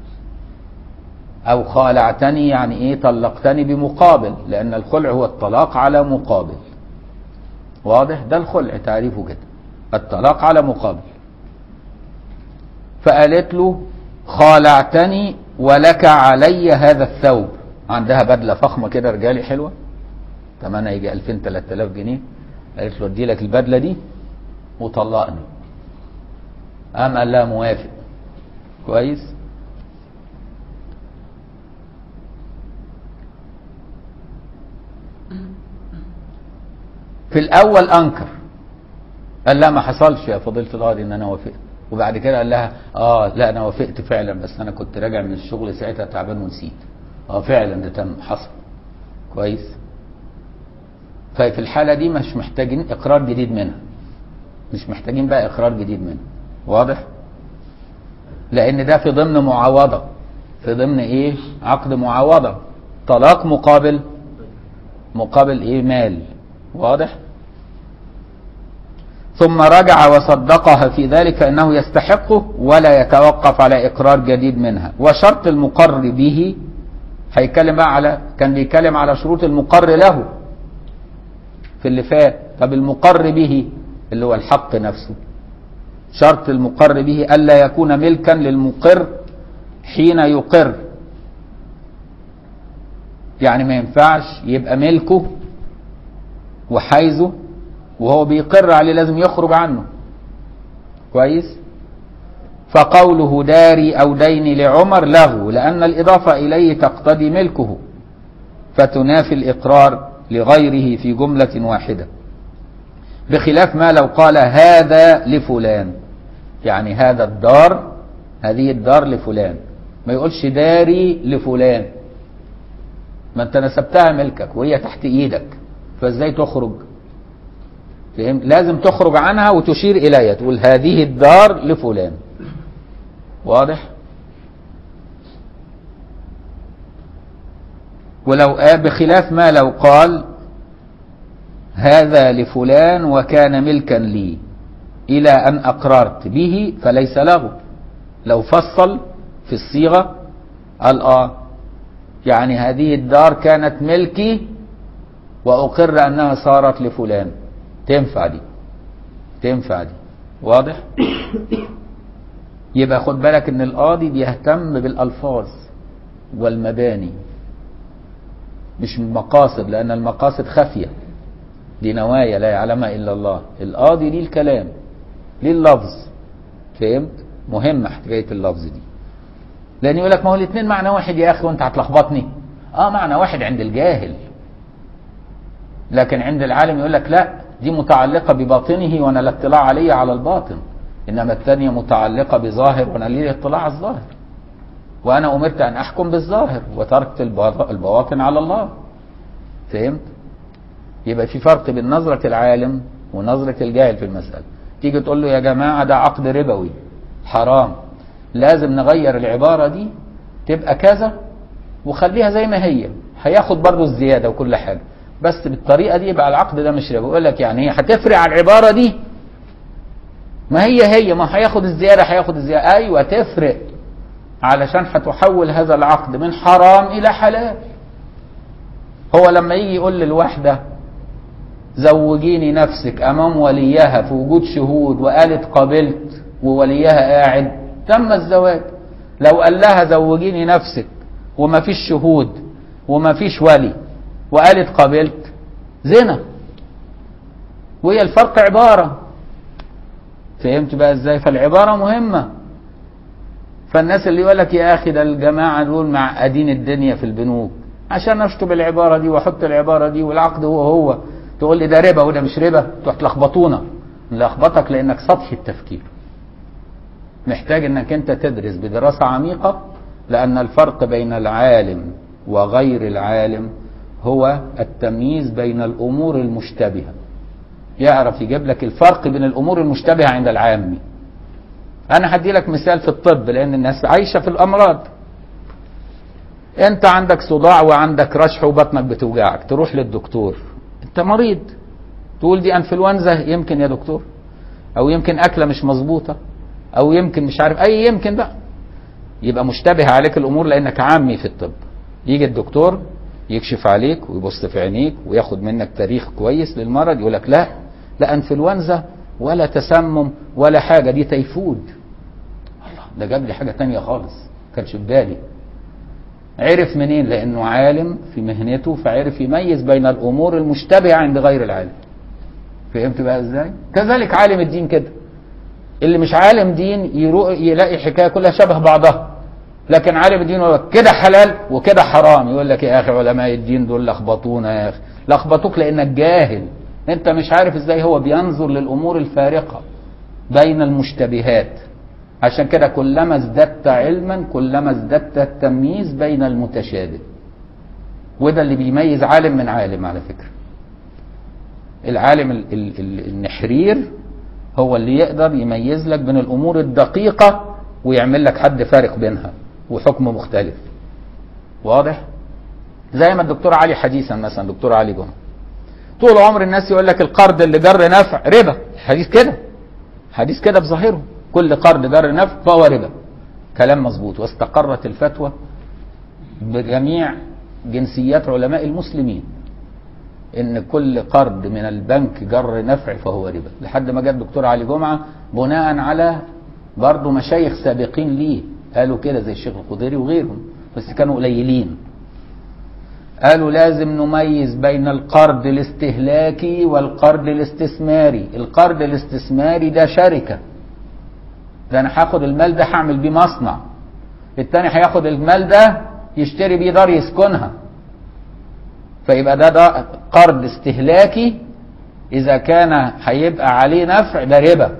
أو خالعتني يعني إيه طلقتني بمقابل لأن الخلع هو الطلاق على مقابل واضح ده الخلع تعريفه كده الطلاق على مقابل فقالت له خالعتني ولك علي هذا الثوب عندها بدله فخمه كده رجالي حلوه ثمنها يجي 2000 3000 جنيه قالت له ادي لك البدله دي وطلقني قام قال لها موافق كويس في الاول انكر قال لا ما حصلش يا فضيله القاضي ان انا وافقت وبعد كده قال لها اه لا انا وافقت فعلا بس انا كنت راجع من الشغل ساعتها تعبان ونسيت اه فعلا ده تم حصل كويس ففي الحاله دي مش محتاجين اقرار جديد منها مش محتاجين بقى اقرار جديد منها واضح لان ده في ضمن معاوضه في ضمن ايه عقد معاوضه طلاق مقابل مقابل ايه مال واضح ثم رجع وصدقها في ذلك فإنه يستحقه ولا يتوقف على إقرار جديد منها وشرط المقر به هيتكلم بقى على كان بيتكلم على شروط المقر له في اللي فات طب المقر به اللي هو الحق نفسه شرط المقر به ألا يكون ملكا للمقر حين يقر يعني ما ينفعش يبقى ملكه وحيزه وهو بيقر عليه لازم يخرج عنه كويس فقوله داري أو ديني لعمر لغو لأن الإضافة إليه تقتضي ملكه فتنافي الإقرار لغيره في جملة واحدة بخلاف ما لو قال هذا لفلان يعني هذا الدار هذه الدار لفلان ما يقولش داري لفلان ما انت نسبتها ملكك وهي تحت ايدك فازاي تخرج فهمت لازم تخرج عنها وتشير اليها تقول هذه الدار لفلان واضح ولو آه بخلاف ما لو قال هذا لفلان وكان ملكا لي إلى أن أقررت به فليس له لو فصل في الصيغة قال آه يعني هذه الدار كانت ملكي وأقر أنها صارت لفلان تنفع دي تنفع دي واضح يبقى خد بالك ان القاضي بيهتم بالالفاظ والمباني مش المقاصد لان المقاصد خفيه دي نوايا لا يعلمها الا الله القاضي ليه الكلام ليه اللفظ فهمت مهمه حكايه اللفظ دي لان يقول لك ما هو الاثنين معنى واحد يا اخي وانت هتلخبطني اه معنى واحد عند الجاهل لكن عند العالم يقول لك لا دي متعلقة بباطنه وانا لا اطلاع عليه على الباطن انما الثانية متعلقة بظاهر وانا لي اطلاع على الظاهر وانا امرت ان احكم بالظاهر وتركت البواطن على الله فهمت يبقى في فرق بين نظرة العالم ونظرة الجاهل في المسألة تيجي تقول له يا جماعة ده عقد ربوي حرام لازم نغير العبارة دي تبقى كذا وخليها زي ما هي هياخد برضه الزيادة وكل حاجة بس بالطريقة دي يبقى العقد ده مش ربوي يقول لك يعني هي هتفرق على العبارة دي ما هي هي ما هياخد الزيادة هياخد الزيادة أيوة تفرق علشان هتحول هذا العقد من حرام إلى حلال هو لما يجي يقول للواحدة زوجيني نفسك أمام وليها في وجود شهود وقالت قبلت ووليها قاعد تم الزواج لو قال لها زوجيني نفسك وما فيش شهود وما فيش ولي وقالت قبلت زنا وهي الفرق عبارة فهمت بقى ازاي فالعبارة مهمة فالناس اللي يقول لك يا اخي ده الجماعة دول معقدين الدنيا في البنوك عشان اشطب العبارة دي واحط العبارة دي والعقد هو هو تقول لي ده ربا وده مش ربا تروح تلخبطونا نلخبطك لانك سطحي التفكير محتاج انك انت تدرس بدراسة عميقة لان الفرق بين العالم وغير العالم هو التمييز بين الامور المشتبهة يعرف يجيب لك الفرق بين الامور المشتبهة عند العامي انا هدي لك مثال في الطب لان الناس عايشة في الامراض انت عندك صداع وعندك رشح وبطنك بتوجعك تروح للدكتور انت مريض تقول دي انفلونزا يمكن يا دكتور او يمكن اكله مش مظبوطه او يمكن مش عارف اي يمكن بقى يبقى مشتبه عليك الامور لانك عامي في الطب يجي الدكتور يكشف عليك ويبص في عينيك وياخد منك تاريخ كويس للمرض يقول لك لا لا انفلونزا ولا تسمم ولا حاجه دي تيفود الله ده جاب لي حاجه تانية خالص كانش في بالي عرف منين لانه عالم في مهنته فعرف يميز بين الامور المشتبهه عند غير العالم فهمت بقى ازاي كذلك عالم الدين كده اللي مش عالم دين يروح يلاقي حكايه كلها شبه بعضها لكن عالم الدين يقول لك كده حلال وكده حرام يقول لك يا اخي علماء الدين دول لخبطونا يا اخي لخبطوك لانك جاهل انت مش عارف ازاي هو بينظر للامور الفارقه بين المشتبهات عشان كده كلما ازددت علما كلما ازددت التمييز بين المتشابه وده اللي بيميز عالم من عالم على فكره العالم ال ال ال النحرير هو اللي يقدر يميز لك بين الامور الدقيقه ويعمل لك حد فارق بينها وحكم مختلف واضح زي ما الدكتور علي حديثا مثلا دكتور علي جمعه طول عمر الناس يقول لك القرض اللي جر نفع ربا حديث كده حديث كده بظاهره كل قرض جر نفع فهو ربا كلام مظبوط واستقرت الفتوى بجميع جنسيات علماء المسلمين ان كل قرض من البنك جر نفع فهو ربا لحد ما جاء الدكتور علي جمعه بناء على برضه مشايخ سابقين ليه قالوا كده زي الشيخ الخضيري وغيرهم بس كانوا قليلين قالوا لازم نميز بين القرض الاستهلاكي والقرض الاستثماري القرض الاستثماري ده شركة ده انا هاخد المال ده هعمل بيه مصنع التاني هياخد المال ده يشتري بيه دار يسكنها فيبقى ده ده قرض استهلاكي اذا كان هيبقى عليه نفع ده ربا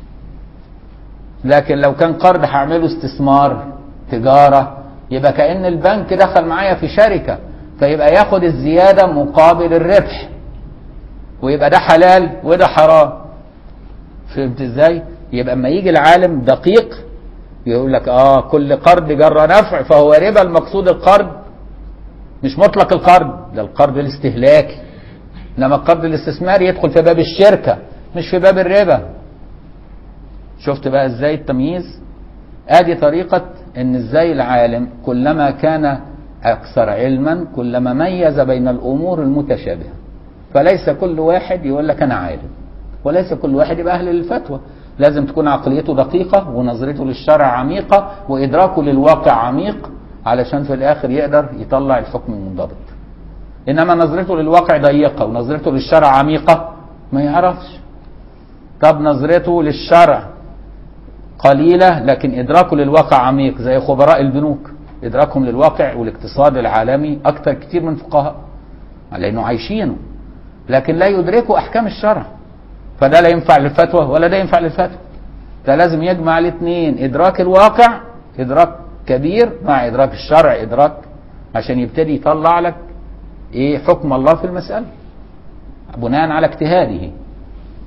لكن لو كان قرض هعمله استثمار تجارة يبقى كأن البنك دخل معايا في شركة فيبقى ياخد الزيادة مقابل الربح ويبقى ده حلال وده حرام فهمت ازاي يبقى اما يجي العالم دقيق يقول لك اه كل قرض جر نفع فهو ربا المقصود القرض مش مطلق القرض ده القرض الاستهلاكي انما القرض الاستثماري يدخل في باب الشركة مش في باب الربا شفت بقى ازاي التمييز ادي طريقة ان ازاي العالم كلما كان اكثر علما كلما ميز بين الامور المتشابهة فليس كل واحد يقول لك انا عالم وليس كل واحد يبقى اهل للفتوى لازم تكون عقليته دقيقة ونظرته للشرع عميقة وادراكه للواقع عميق علشان في الاخر يقدر يطلع الحكم المنضبط انما نظرته للواقع ضيقة ونظرته للشرع عميقة ما يعرفش طب نظرته للشرع قليلة لكن إدراكه للواقع عميق زي خبراء البنوك إدراكهم للواقع والاقتصاد العالمي أكثر كتير من فقهاء لأنه عايشينه لكن لا يدركوا أحكام الشرع فده لا ينفع للفتوى ولا ده ينفع للفتوى ده لازم يجمع الاثنين إدراك الواقع إدراك كبير مع إدراك الشرع إدراك عشان يبتدي يطلع لك إيه حكم الله في المسألة بناء على اجتهاده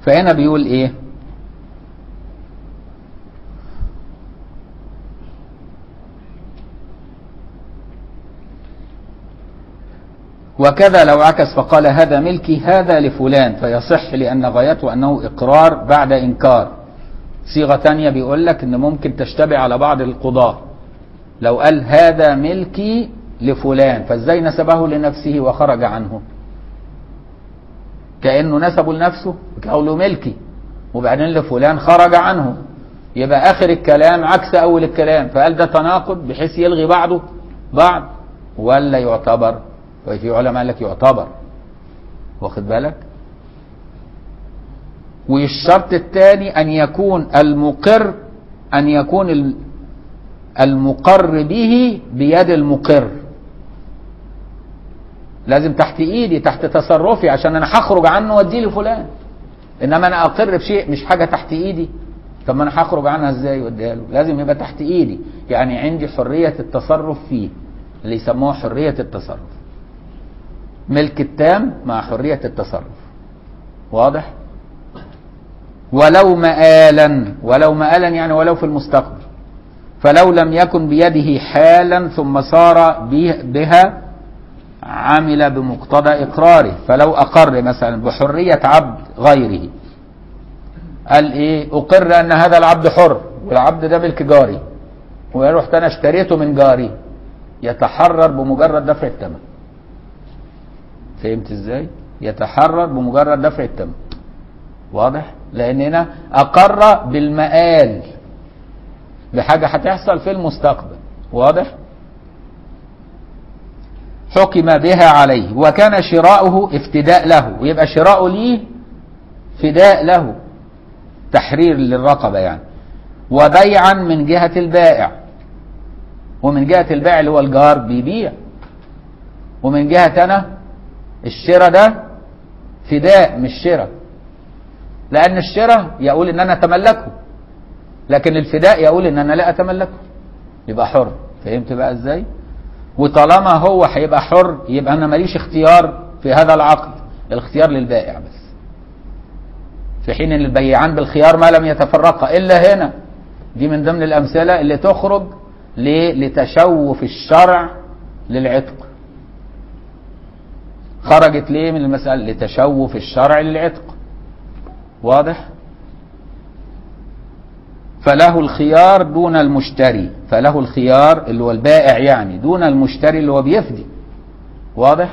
فهنا بيقول ايه وكذا لو عكس فقال هذا ملكي هذا لفلان فيصح لأن غايته أنه إقرار بعد إنكار صيغة تانية بيقول لك إن ممكن تشتبه على بعض القضاة لو قال هذا ملكي لفلان فازاي نسبه لنفسه وخرج عنه كأنه نسبه لنفسه قوله ملكي وبعدين لفلان خرج عنه يبقى آخر الكلام عكس أول الكلام فقال ده تناقض بحيث يلغي بعضه بعض ولا يعتبر وفي علماء قال لك يعتبر واخد بالك والشرط الثاني أن يكون المقر أن يكون المقر به بيد المقر لازم تحت ايدي تحت تصرفي عشان انا هخرج عنه واديه لفلان انما انا اقر بشيء مش حاجه تحت ايدي طب ما انا هخرج عنها ازاي واديها له لازم يبقى تحت ايدي يعني عندي حريه التصرف فيه اللي يسموها حريه التصرف ملك التام مع حريه التصرف واضح ولو مآلا ولو مآلا يعني ولو في المستقبل فلو لم يكن بيده حالا ثم صار بها عمل بمقتضى إقراره فلو أقر مثلا بحرية عبد غيره قال إيه أقر أن هذا العبد حر والعبد ده ملك جاري ورحت أنا اشتريته من جاري يتحرر بمجرد دفع الثمن فهمت ازاي يتحرر بمجرد دفع الثمن واضح لان هنا اقر بالمآل بحاجة هتحصل في المستقبل واضح حكم بها عليه وكان شراؤه افتداء له ويبقى شراؤه ليه فداء له تحرير للرقبة يعني وبيعا من جهة البائع ومن جهة البائع اللي هو الجار بيبيع ومن جهة أنا الشراء ده فداء مش شراء لأن الشراء يقول إن أنا أتملكه لكن الفداء يقول إن أنا لا أتملكه يبقى حر فهمت بقى إزاي؟ وطالما هو هيبقى حر يبقى أنا ماليش اختيار في هذا العقد الاختيار للبائع بس في حين ان البيعان بالخيار ما لم يتفرقا الا هنا دي من ضمن الامثله اللي تخرج لتشوف الشرع للعتق خرجت ليه من المسألة لتشوف الشرع للعتق واضح فله الخيار دون المشتري فله الخيار اللي هو البائع يعني دون المشتري اللي هو بيفدي واضح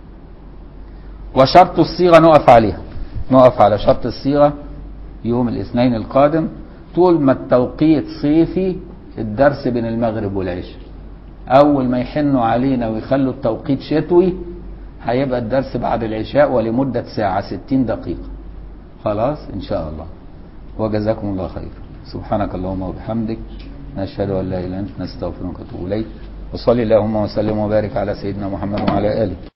وشرط الصيغة نقف عليها نقف على شرط الصيغة يوم الاثنين القادم طول ما التوقيت صيفي الدرس بين المغرب والعشاء أول ما يحنوا علينا ويخلوا التوقيت شتوي هيبقى الدرس بعد العشاء ولمدة ساعة ستين دقيقة خلاص إن شاء الله وجزاكم الله خير سبحانك اللهم وبحمدك نشهد أن لا إله إلا أنت نستغفرك ونتوب إليك وصلي اللهم وسلم وبارك على سيدنا محمد وعلى آله